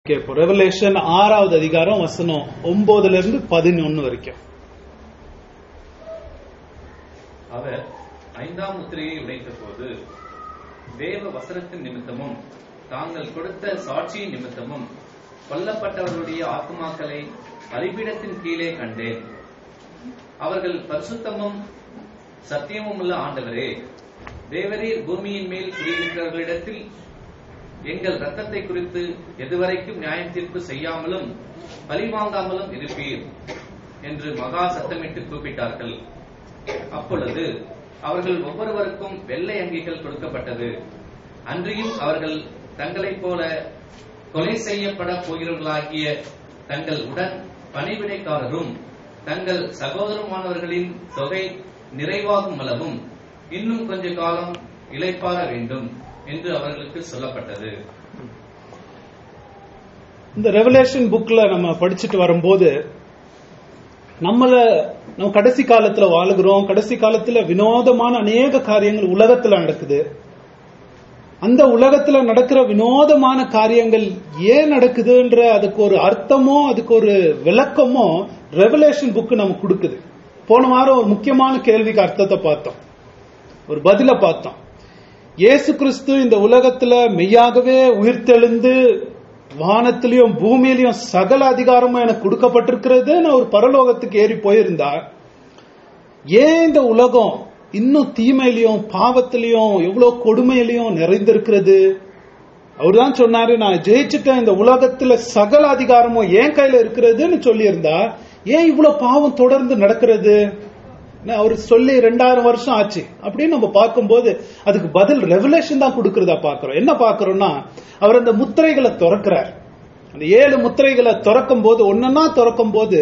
கேட்போம் ரெவலேஷன் ஆறாவது அதிகாரம் வசனம் ஒன்பதுல இருந்து பதினொன்னு வரைக்கும் அவர் ஐந்தாம் முத்திரையை உடைத்த போது தேவ வசனத்தின் நிமித்தமும் தாங்கள் கொடுத்த சாட்சியின் நிமித்தமும் கொல்லப்பட்டவர்களுடைய ஆத்மாக்களை பலிபீடத்தின் கீழே கண்டேன் அவர்கள் பரிசுத்தமும் சத்தியமும் உள்ள ஆண்டவரே தேவரீர் பூமியின் மேல் குடியிருக்கிறவர்களிடத்தில் எங்கள் ரத்தத்தை குறித்து எதுவரைக்கும் நியாயம் தீர்ப்பு செய்யாமலும் பழி வாங்காமலும் இருப்பீர் என்று மகா சத்தமிட்டு கூப்பிட்டார்கள் அப்பொழுது அவர்கள் ஒவ்வொருவருக்கும் வெள்ளை அங்கிகள் கொடுக்கப்பட்டது அன்றியும் அவர்கள் தங்களைப் போல கொலை செய்யப்பட போகிறவர்களாகிய தங்கள் உடன் பணிவிடைக்காரரும் தங்கள் சகோதரமானவர்களின் தொகை நிறைவாகும் அளவும் இன்னும் கொஞ்ச காலம் இளைப்பாற வேண்டும் என்று அவர்களுக்கு சொல்லப்பட்டது இந்த ரெவலேஷன் புக்ல நம்ம படிச்சுட்டு வரும்போது நம்மள நம்ம கடைசி காலத்துல வாழுகிறோம் கடைசி காலத்துல வினோதமான அநேக காரியங்கள் உலகத்துல நடக்குது அந்த உலகத்துல நடக்கிற வினோதமான காரியங்கள் ஏன் நடக்குதுன்ற அதுக்கு ஒரு அர்த்தமோ அதுக்கு ஒரு விளக்கமோ ரெவலேஷன் புக் நமக்கு கொடுக்குது போன வாரம் ஒரு முக்கியமான கேள்விக்கு அர்த்தத்தை பார்த்தோம் ஒரு பதில பார்த்தோம் இயேசு கிறிஸ்து இந்த உலகத்துல மெய்யாகவே உயிர்த்தெழுந்து வானத்திலையும் பூமியிலையும் சகல அதிகாரமும் எனக்கு கொடுக்கப்பட்டிருக்கிறது நான் ஒரு பரலோகத்துக்கு ஏறி போயிருந்தா ஏன் இந்த உலகம் இன்னும் தீமையிலையும் பாவத்திலையும் எவ்வளவு கொடுமையிலையும் நிறைந்திருக்கிறது அவர் தான் சொன்னாரு நான் ஜெயிச்சுட்டேன் இந்த உலகத்துல சகல அதிகாரமும் என் கையில இருக்கிறதுன்னு சொல்லியிருந்தா ஏன் இவ்வளவு பாவம் தொடர்ந்து நடக்கிறது அவர் சொல்லி ரெண்டாயிரம் வருஷம் ஆச்சு அப்படின்னு நம்ம பார்க்கும்போது அதுக்கு பதில் ரெவலேஷன் தான் கொடுக்கறதா பாக்குறோம் என்ன பாக்குறோம்னா அவர் அந்த முத்திரைகளை திறக்கிறார் அந்த ஏழு முத்திரைகளை திறக்கும் போது ஒன்னொன்னா திறக்கும் போது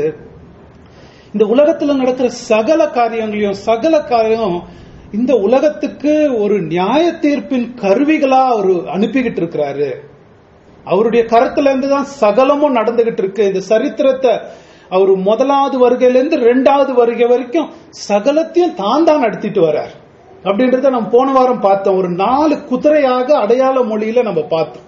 இந்த உலகத்துல நடக்கிற சகல காரியங்களையும் சகல காரியம் இந்த உலகத்துக்கு ஒரு நியாய தீர்ப்பின் கருவிகளா அவர் அனுப்பிக்கிட்டு இருக்கிறாரு அவருடைய கருத்துல இருந்து தான் சகலமும் நடந்துகிட்டு இருக்கு இந்த சரித்திரத்தை அவர் முதலாவது வருகையிலிருந்து ரெண்டாவது வருகை வரைக்கும் சகலத்தையும் தான் தான் நடத்திட்டு வர்றார் அப்படின்றத நம்ம போன வாரம் பார்த்தோம் ஒரு நாலு குதிரையாக அடையாள மொழியில நம்ம பார்த்தோம்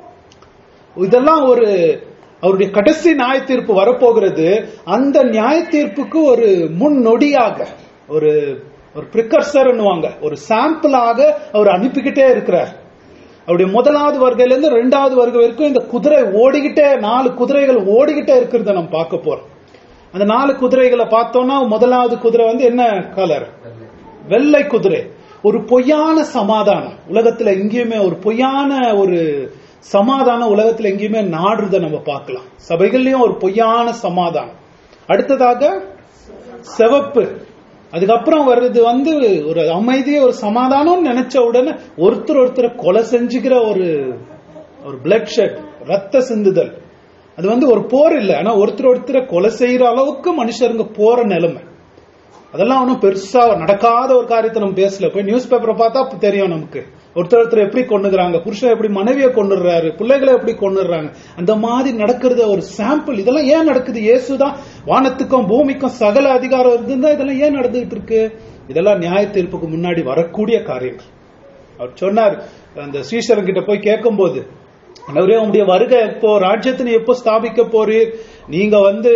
இதெல்லாம் ஒரு அவருடைய கடைசி நியாய தீர்ப்பு வரப்போகிறது அந்த நியாய தீர்ப்புக்கு ஒரு முன்னொடியாக ஒரு ஒரு பிரிகர்சர்னுவாங்க ஒரு சாம்பிளாக அவர் அனுப்பிக்கிட்டே இருக்கிறார் அவருடைய முதலாவது வருகையிலிருந்து ரெண்டாவது வருகை வரைக்கும் இந்த குதிரை ஓடிக்கிட்டே நாலு குதிரைகள் ஓடிக்கிட்டே இருக்கிறத நம்ம பார்க்க போறோம் அந்த நாலு குதிரைகளை பார்த்தோம்னா முதலாவது குதிரை வந்து என்ன கலர் வெள்ளை குதிரை ஒரு பொய்யான சமாதானம் உலகத்துல எங்கேயுமே ஒரு பொய்யான ஒரு சமாதானம் உலகத்துல எங்கேயுமே நாடுறத நம்ம பார்க்கலாம் சபைகள்லயும் ஒரு பொய்யான சமாதானம் அடுத்ததாக சிவப்பு அதுக்கப்புறம் வர்றது வந்து ஒரு அமைதியை ஒரு சமாதானம் நினைச்ச உடனே ஒருத்தர் ஒருத்தரை கொலை செஞ்சுக்கிற ஒரு ஒரு பிளட் ஷெட் ரத்த சிந்துதல் அது வந்து ஒரு போர் இல்லை ஆனா ஒருத்தர் ஒருத்தரை கொலை செய்யற அளவுக்கு மனுஷருங்க போற நிலைமை அதெல்லாம் ஒன்றும் பெருசா நடக்காத ஒரு காரியத்தை நம்ம பேசல போய் நியூஸ் பேப்பரை பார்த்தா தெரியும் நமக்கு ஒருத்தர் ஒருத்தர் எப்படி கொண்டுகிறாங்க புருஷன் எப்படி மனைவியை கொண்டுடுறாரு பிள்ளைகளை எப்படி கொண்டுடுறாங்க அந்த மாதிரி நடக்கிறது ஒரு சாம்பிள் இதெல்லாம் ஏன் நடக்குது இயேசுதான் வானத்துக்கும் பூமிக்கும் சகல அதிகாரம் இருந்தா இதெல்லாம் ஏன் நடந்துகிட்டு இருக்கு இதெல்லாம் நியாய தீர்ப்புக்கு முன்னாடி வரக்கூடிய காரியங்கள் அவர் சொன்னார் அந்த ஸ்ரீசரன் கிட்ட போய் கேட்கும் போது அவரே உங்களுடைய வருகை எப்போ ராஜ்யத்தினை எப்போ ஸ்தாபிக்க போறீர் நீங்க வந்து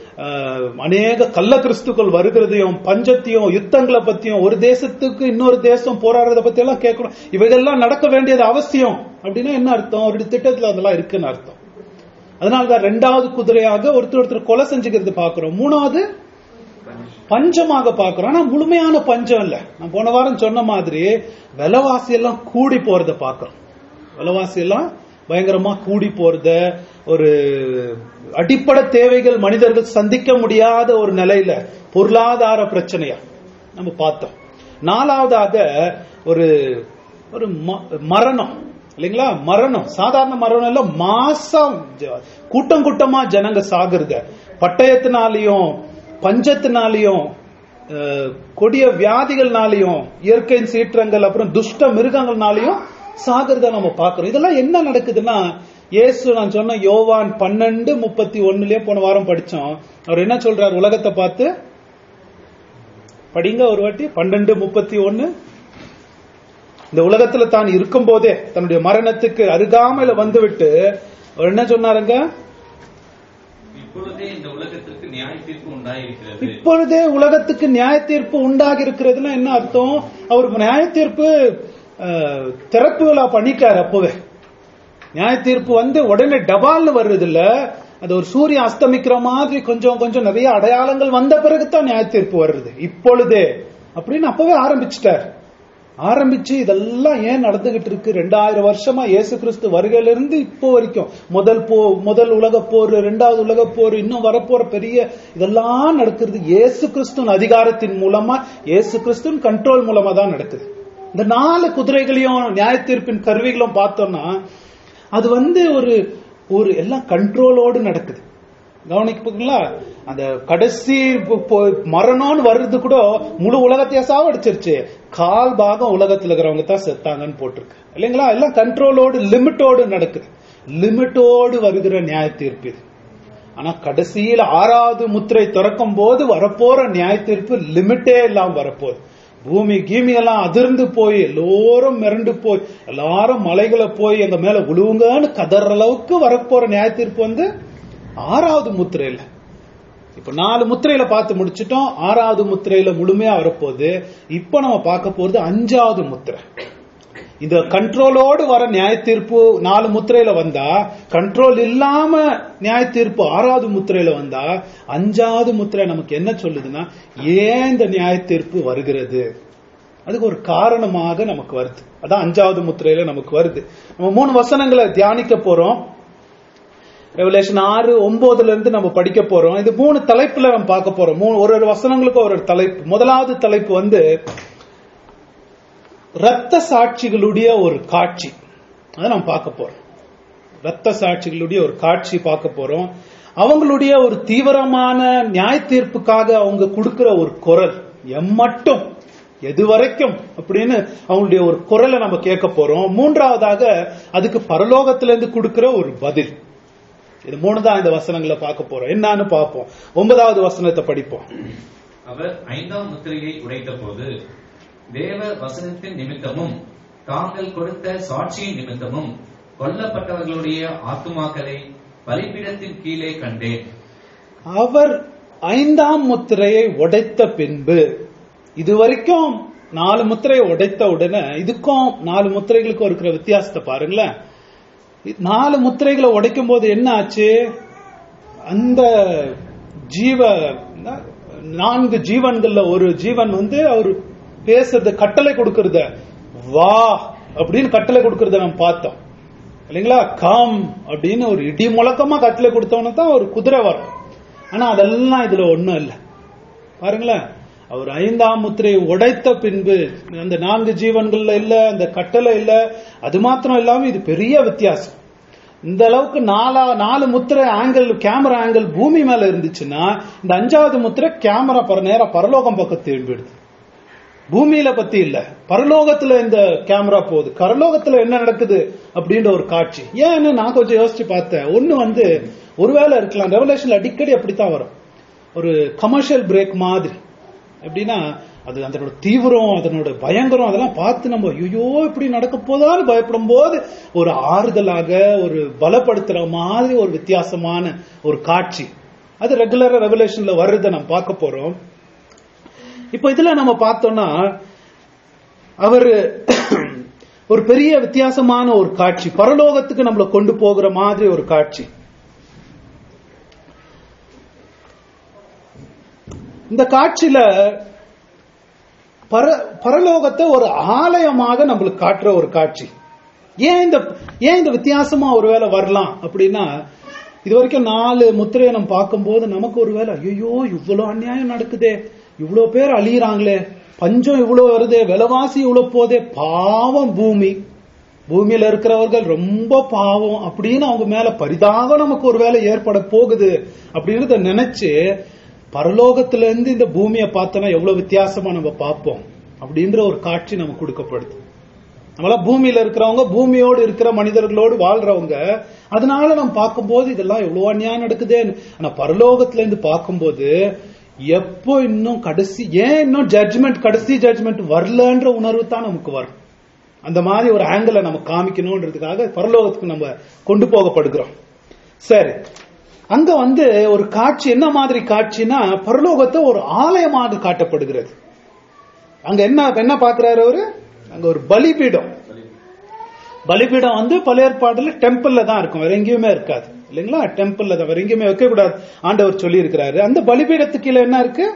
அநேக கள்ள கிறிஸ்துக்கள் வருகிறதையும் பஞ்சத்தையும் யுத்தங்களை பத்தியும் ஒரு தேசத்துக்கு இன்னொரு தேசம் போராடுறத பத்தி எல்லாம் கேட்கணும் இவைகள்லாம் நடக்க வேண்டியது அவசியம் அப்படின்னா என்ன அர்த்தம் அவருடைய திட்டத்துல அதெல்லாம் இருக்குன்னு அர்த்தம் அதனாலதான் ரெண்டாவது குதிரையாக ஒருத்தர் ஒருத்தர் கொலை செஞ்சுக்கிறது பாக்குறோம் மூணாவது பஞ்சமாக பாக்குறோம் ஆனா முழுமையான பஞ்சம் இல்ல நான் போன வாரம் சொன்ன மாதிரி விலைவாசி எல்லாம் கூடி போறத பாக்குறோம் விலைவாசி எல்லாம் பயங்கரமா கூடி போறத ஒரு அடிப்படை தேவைகள் மனிதர்கள் சந்திக்க முடியாத ஒரு நிலையில பொருளாதார பிரச்சனையா நம்ம பார்த்தோம் நாலாவதாக ஒரு ஒரு மரணம் இல்லைங்களா மரணம் சாதாரண மரணம் இல்ல மாசம் கூட்டம் கூட்டமா ஜனங்க சாகுறத பட்டயத்தினாலையும் பஞ்சத்தினாலையும் கொடிய வியாதிகள்னாலையும் இயற்கை சீற்றங்கள் அப்புறம் துஷ்ட மிருகங்கள்னாலையும் சாகிறத நம்ம பாக்குறோம் இதெல்லாம் என்ன நடக்குதுன்னா இயேசு நான் சொன்ன யோவான் பன்னெண்டு முப்பத்தி ஒண்ணுலயே போன வாரம் படிச்சோம் அவர் என்ன சொல்றார் உலகத்தை பார்த்து படிங்க ஒரு வாட்டி பன்னெண்டு முப்பத்தி ஒன்னு இந்த உலகத்துல தான் இருக்கும் போதே தன்னுடைய மரணத்துக்கு அருகாமையில வந்துவிட்டு அவர் என்ன சொன்னாருங்க இப்பொழுதே இந்த உலகத்திற்கு நியாய தீர்ப்பு உண்டாயிருக்கிறது இப்பொழுதே உலகத்துக்கு நியாய தீர்ப்பு உண்டாகி இருக்கிறதுனா என்ன அர்த்தம் அவர் நியாய தீர்ப்பு அஹ், திறப்பு விழா பண்ணிட்டார் அப்பவே நியாய தீர்ப்பு வந்து உடனே டபால்னு வர்றது இல்ல அது ஒரு சூரியன் அஸ்தமிக்கிற மாதிரி கொஞ்சம் கொஞ்சம் நிறைய அடையாளங்கள் வந்த பிறகுதான் நியாய தீர்ப்பு வருது இப்பொழுதே அப்படின்னு அப்பவே ஆரம்பிச்சிட்டார் ஆரம்பிச்சு இதெல்லாம் ஏன் நடந்துகிட்டு இருக்கு ரெண்டாயிரம் வருஷமா இயேசு கிறிஸ்து வருகையிலிருந்து இப்போ வரைக்கும் முதல் போ முதல் உலக போர் ரெண்டாவது உலக போர் இன்னும் வரப்போற பெரிய இதெல்லாம் நடக்கிறது இயேசு கிறிஸ்துவின் அதிகாரத்தின் மூலமா இயேசு கிறிஸ்துவின் கண்ட்ரோல் மூலமா தான் நடக்குது இந்த நாலு குதிரைகளையும் நியாய தீர்ப்பின் கருவிகளும் பார்த்தோம்னா அது வந்து ஒரு ஒரு எல்லாம் கண்ட்ரோலோடு நடக்குது கவனிப்பீங்களா அந்த கடைசி பொ- பொ- மரணம்னு வர்றது கூட முழு உலகத்தையே சாவடிச்சிருச்சு கால் பாகம் உலகத்துல இருக்கிறவங்க தான் செத்தாங்கன்னு போட்டிருக்கு இல்லைங்களா எல்லாம் கண்ட்ரோலோடு லிமிட்டோடு நடக்குது லிமிட்டோடு வருகிற நியாய தீர்ப்பு இது ஆனா கடைசியில ஆறாவது முத்திரை திறக்கும் போது வரப்போற நியாய தீர்ப்பு லிமிட்டே இல்லாம வரப்போகுது பூமி கீமி எல்லாம் அதிர்ந்து போய் எல்லோரும் மிரண்டு போய் எல்லாரும் மலைகளை போய் எங்க மேல விழுவுங்கன்னு கதற அளவுக்கு வரப்போற நியாய தீர்ப்பு வந்து ஆறாவது முத்திரையில இப்ப நாலு முத்திரையில பார்த்து முடிச்சிட்டோம் ஆறாவது முத்திரையில முழுமையா வரப்போகுது இப்ப நம்ம பார்க்க போறது அஞ்சாவது முத்திரை இந்த கண்ட்ரோலோடு வர நியாய தீர்ப்பு நாலு முத்திரையில வந்தா கண்ட்ரோல் இல்லாம நியாய தீர்ப்பு ஆறாவது முத்திரையில வந்தா அஞ்சாவது முத்திரை நமக்கு என்ன சொல்லுதுன்னா ஏன் இந்த நியாய தீர்ப்பு வருகிறது அதுக்கு ஒரு காரணமாக நமக்கு வருது அதான் அஞ்சாவது முத்திரையில நமக்கு வருது நம்ம மூணு வசனங்களை தியானிக்க போறோம் ரெவலேஷன் ஆறு ஒன்பதுல இருந்து நம்ம படிக்க போறோம் இது மூணு தலைப்புல நம்ம பார்க்க போறோம் மூணு ஒரு ஒரு வசனங்களுக்கும் ஒரு ஒரு தலைப்பு முதலாவது தலைப்பு வந்து ரத்த சாட்சிகளுடைய ஒரு காட்சி அதை நம்ம பார்க்க போறோம் ரத்த சாட்சிகளுடைய ஒரு காட்சி பார்க்க போறோம் அவங்களுடைய ஒரு தீவிரமான நியாய தீர்ப்புக்காக அவங்க கொடுக்கிற ஒரு குரல் எம்மட்டும் எது வரைக்கும் அப்படின்னு அவங்களுடைய ஒரு குரலை நம்ம கேட்க போறோம் மூன்றாவதாக அதுக்கு பரலோகத்திலிருந்து கொடுக்கிற ஒரு பதில் இது மூணு தான் இந்த வசனங்களை பார்க்க போறோம் என்னன்னு பார்ப்போம் ஒன்பதாவது வசனத்தை படிப்போம் அவர் ஐந்தாம் முத்திரையை உடைத்தபோது தேவ வசனத்தின் நிமித்தமும் தாங்கள் கொடுத்த சாட்சியின் நிமித்தமும் கொல்லப்பட்டவர்களுடைய ஆத்துமாக்களை பலிபீடத்தின் கீழே கண்டேன் அவர் ஐந்தாம் முத்திரையை உடைத்த பின்பு இதுவரைக்கும் நாலு முத்திரையை உடைத்த உடனே இதுக்கும் நாலு முத்திரைகளுக்கும் இருக்கிற வித்தியாசத்தை பாருங்களேன் இது நாலு முத்திரைகளை உடைக்கும் போது என்ன ஆச்சு அந்த ஜீவ நான்கு ஜீவன்கள்ல ஒரு ஜீவன் வந்து அவர் பேசுறது கட்டளை கொடுக்கறத வா அப்படின்னு கட்டளை கொடுக்கறத நம்ம பார்த்தோம் இல்லைங்களா காம் அப்படின்னு ஒரு இடி முழக்கமா கட்டளை கொடுத்தவன தான் ஒரு குதிரை வரும் ஆனா அதெல்லாம் இதுல ஒண்ணும் இல்லை பாருங்களேன் அவர் ஐந்தாம் முத்திரையை உடைத்த பின்பு அந்த நான்கு ஜீவன்கள்ல இல்ல அந்த கட்டளை இல்ல அது மாத்திரம் இல்லாம இது பெரிய வித்தியாசம் இந்த அளவுக்கு நாலா நாலு முத்திரை ஆங்கிள் கேமரா ஆங்கிள் பூமி மேல இருந்துச்சுன்னா இந்த அஞ்சாவது முத்திரை கேமரா பர நேரா பரலோகம் பக்கம் திரும்பிடுது பூமியில பத்தி இல்ல பரலோகத்துல இந்த கேமரா போகுது பரலோகத்துல என்ன நடக்குது அப்படின்ற ஒரு காட்சி ஏன்னு நான் கொஞ்சம் யோசிச்சு பார்த்தேன் ஒண்ணு வந்து ஒருவேளை இருக்கலாம் ரெவலேஷன்ல அடிக்கடி அப்படித்தான் வரும் ஒரு கமர்ஷியல் பிரேக் மாதிரி எப்படின்னா அது அதனோட தீவிரம் அதனோட பயங்கரம் அதெல்லாம் பார்த்து நம்ம ஐயோ இப்படி நடக்க போதான்னு பயப்படும் போது ஒரு ஆறுதலாக ஒரு பலப்படுத்துற மாதிரி ஒரு வித்தியாசமான ஒரு காட்சி அது ரெகுலரா ரெவலேஷன்ல வர்றதை நம்ம பார்க்க போறோம் இப்போ இதுல நம்ம பார்த்தோம்னா அவர் ஒரு பெரிய வித்தியாசமான ஒரு காட்சி பரலோகத்துக்கு நம்மளை கொண்டு போகிற மாதிரி ஒரு காட்சி இந்த காட்சியில பர பரலோகத்தை ஒரு ஆலயமாக நம்மளுக்கு காட்டுற ஒரு காட்சி ஏன் இந்த ஏன் இந்த வித்தியாசமா ஒருவேளை வரலாம் அப்படின்னா இது வரைக்கும் நாலு முத்திரையை நம்ம பார்க்கும்போது நமக்கு ஒருவேளை ஐயோ இவ்வளவு அநியாயம் நடக்குதே இவ்வளவு பேர் அழியிறாங்களே பஞ்சம் இவ்வளவு வருதே விலைவாசி இவ்வளவு போதே பாவம் பூமி பூமியில இருக்கிறவர்கள் ரொம்ப பாவம் அப்படின்னு அவங்க மேல பரிதாகம் நமக்கு ஒரு வேலை ஏற்பட போகுது அப்படின்றத நினைச்சு பரலோகத்துல இருந்து இந்த பூமியை பார்த்தோன்னா எவ்வளவு வித்தியாசமா நம்ம பார்ப்போம் அப்படின்ற ஒரு காட்சி நமக்கு கொடுக்கப்படுது நம்மளாம் பூமியில இருக்கிறவங்க பூமியோடு இருக்கிற மனிதர்களோடு வாழ்றவங்க அதனால நம்ம பார்க்கும்போது இதெல்லாம் எவ்வளவு அநியாயம் நடக்குதே ஆனா பரலோகத்துல இருந்து பார்க்கும்போது எப்போ இன்னும் கடைசி ஏன் இன்னும் ஜட்ஜ்மெண்ட் கடைசி ஜட்ஜ்மெண்ட் வரலன்ற உணர்வு தான் நமக்கு வரும் அந்த மாதிரி ஒரு ஆங்கிளை நம்ம காமிக்கணும்ன்றதுக்காக பரலோகத்துக்கு நம்ம கொண்டு போகப்படுகிறோம் சரி அங்க வந்து ஒரு காட்சி என்ன மாதிரி காட்சினா பரலோகத்தை ஒரு ஆலயமாக காட்டப்படுகிறது அங்க என்ன என்ன பாக்குறாரு அவரு அங்க ஒரு பலிபீடம் பலிபீடம் வந்து பழைய ஏற்பாடுல டெம்பிள்ல தான் இருக்கும் வேற எங்கேயுமே இருக்காது இல்லைங்களா டெம்பிள்ல தான் வேற எங்கேயுமே வைக்க கூடாது ஆண்டவர் சொல்லி இருக்கிறாரு அந்த பலிபீடத்துக்கு கீழே என்ன இருக்கு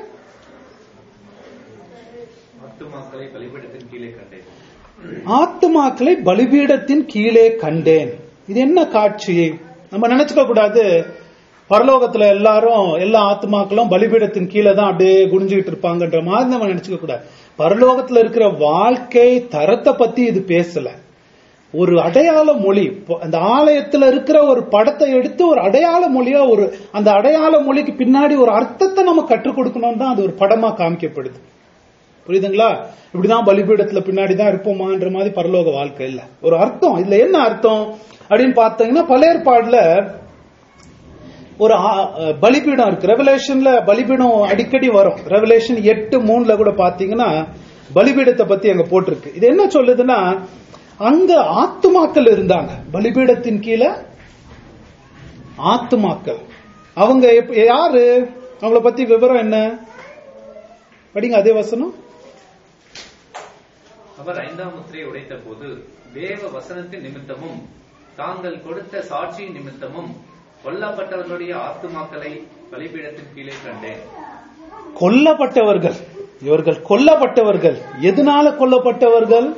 ஆத்துமாக்களை பலிபீடத்தின் கீழே கண்டேன் ஆத்துமாக்களை பலிபீடத்தின் கீழே கண்டேன் இது என்ன காட்சி நம்ம நினைச்சுக்க கூடாது பரலோகத்துல எல்லாரும் எல்லா ஆத்மாக்களும் பலிபீடத்தின் கீழே தான் அப்படியே குனிஞ்சுக்கிட்டு இருப்பாங்கன்ற மாதிரி நம்ம நினைச்சுக்க கூடாது பரலோகத்துல இருக்கிற வாழ்க்கை தரத்தை பத்தி இது பேசல ஒரு அடையாள மொழி இப்போ அந்த ஆலயத்துல இருக்கிற ஒரு படத்தை எடுத்து ஒரு அடையாள மொழியா ஒரு அந்த அடையாள மொழிக்கு பின்னாடி ஒரு அர்த்தத்தை நம்ம கற்றுக் கொடுக்கணும் தான் அது ஒரு படமா காமிக்கப்படுது புரியுதுங்களா இப்படிதான் பலிபீடத்துல பின்னாடி தான் இருப்போமான்ற மாதிரி பரலோக வாழ்க்கை இல்ல ஒரு அர்த்தம் இதுல என்ன அர்த்தம் அப்படின்னு பார்த்தீங்கன்னா பழைய ஏற்பாடுல ஒரு ஆ- அஹ் பலிபீடம் இருக்கு ரெவலேஷன்ல பலிபீடம் அடிக்கடி வரும் ரெவலேஷன் எட்டு மூணுல கூட பாத்தீங்கன்னா பலிபீடத்தை பத்தி அங்க போட்டிருக்கு இது என்ன சொல்லுதுன்னா அங்க ஆத்துமாக்கள் இருந்தாங்க பலிபீடத்தின் கீழே ஆத்துமாக்கள் அவங்க எப்ப- யாரு அவங்கள பத்தி விவரம் என்ன படிங்க அதே வசனம் அவர் ஐந்தாம் முத்திரையை உடைத்த போது தேவ வசனத்தின் நிமித்தமும் தாங்கள் கொடுத்த சாட்சியின் நிமித்தமும் கொல்லப்பட்டவர்களுடைய ஆத்துமாக்களை பலிபீடத்தின் கீழே கண்டேன் கொல்லப்பட்டவர்கள் இவர்கள் கொல்லப்பட்டவர்கள் எதனால கொல்லப்பட்டவர்கள்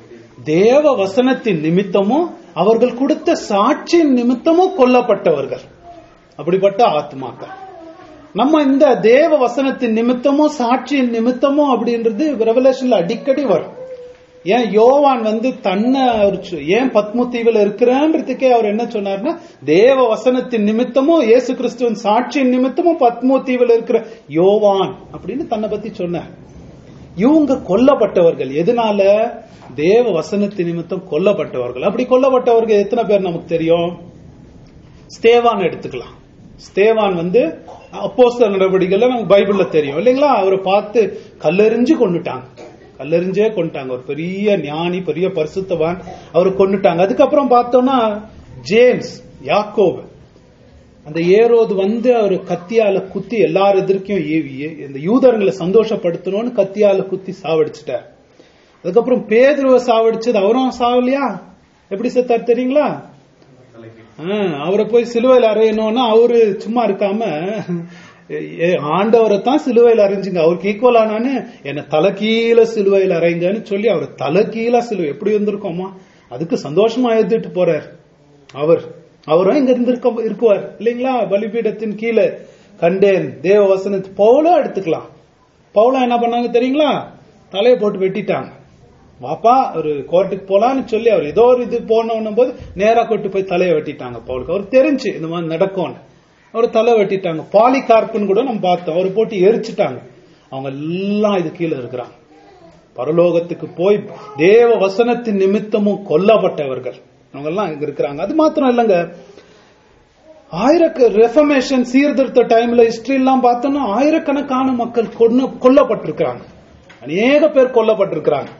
தேவ வசனத்தின் நிமித்தமும் அவர்கள் கொடுத்த சாட்சியின் நிமித்தமும் கொல்லப்பட்டவர்கள் அப்படிப்பட்ட ஆத்மாக்கள் நம்ம இந்த தேவ வசனத்தின் நிமித்தமும் சாட்சியின் நிமித்தமும் அப்படின்றது ரெவலேஷன்ல அடிக்கடி வரும் ஏன் யோவான் வந்து தன்னை அவர் சொ- ஏன் பத்மு தீவுல இருக்கிறன்றதுக்கே அவர் என்ன சொன்னார்னா தேவ வசனத்தின் நிமித்தமும் இயேசு கிறிஸ்துவின் சாட்சியின் நிமித்தமும் பத்மு தீவுல இருக்கிற யோவான் அப்படின்னு தன்னை பத்தி சொன்னார் இவங்க கொல்லப்பட்டவர்கள் எதனால தேவ வசனத்தின் நிமித்தம் கொல்லப்பட்டவர்கள் அப்படி கொல்லப்பட்டவர்கள் எத்தனை பேர் நமக்கு தெரியும் ஸ்தேவான் எடுத்துக்கலாம் ஸ்தேவான் வந்து அப்போஸ்தலர் நடவடிக்கைகள் நமக்கு பைபிள்ல தெரியும் இல்லைங்களா அவரை பார்த்து கல்லெறிஞ்சு கொண்டுட்டாங்க கல்லெறிஞ்சே கொண்டுட்டாங்க ஒரு பெரிய ஞானி பெரிய பரிசுத்தவான் அவரை கொண்டுட்டாங்க அதுக்கப்புறம் பார்த்தோம்னா ஜேம்ஸ் யாக்கோபு அந்த ஏரோது வந்து அவர் கத்தியால குத்தி எல்லார் எதிர்க்கும் ஏ- ஏ- இந்த யூதர்களை சந்தோஷப்படுத்தணும்னு கத்தியால குத்தி சாவடிச்சிட்டார் அதுக்கப்புறம் பேதுருவை சாவடிச்சது அவரும் சாவலையா எப்படி செத்தார் தெரியுங்களா தலைக்கு ஆ, அவரை போய் சிலுவையில் அறையணும்னா அவரு சும்மா இருக்காம ஏ, ஆண்டவரை தான் சிலுவையில் அரைஞ்சுங்க அவருக்கு ஈக்குவலானான்னு என்ன தலைகீழ சிலுவையில் அறைங்கன்னு சொல்லி அவர் தலைகீழ சிலுவை எப்படி இருந்திருக்கோமா அதுக்கு சந்தோஷமா எழுதிட்டு போறார் அவர் அவரும் இங்க இருந்திருக்க இருக்குவார் இல்லைங்களா பலிபீடத்தின் கீழே கண்டேன் தேவ வசனத்து பவுலும் எடுத்துக்கலாம் பவுலா என்ன பண்ணாங்க தெரியுங்களா தலையை போட்டு வெட்டிட்டாங்க வாப்பா ஒரு கோர்ட்டுக்கு போலான்னு சொல்லி அவர் ஏதோ ஒரு இது போனோன்னும் போது நேரா கொண்டு போய் தலையை வெட்டிட்டாங்க பவுலுக்கு அவர் தெரிஞ்சு இந்த மாதிரி நடக்கும்னு அவர் தலை வெட்டிட்டாங்க பாலிகார்ப்புன்னு கூட நம்ம பார்த்தோம் அவர் போட்டு எரிச்சிட்டாங்க அவங்க எல்லாம் இது கீழே இருக்கிறாங்க பரலோகத்துக்கு போய் தேவ வசனத்தின் நிமித்தமும் கொல்லப்பட்டவர்கள் அவங்க எல்லாம் இங்க இருக்கிறாங்க அது மாத்திரம் இல்லைங்க ஆயிரக்க ரெஃபர்மேஷன் சீர்திருத்த டைம்ல ஹிஸ்டரி எல்லாம் பார்த்தோம்னா ஆயிரக்கணக்கான மக்கள் கொன்னு கொல்லப்பட்டிருக்கிறாங்க அநேக பேர் கொல்லப்பட்டிருக்கிறாங்க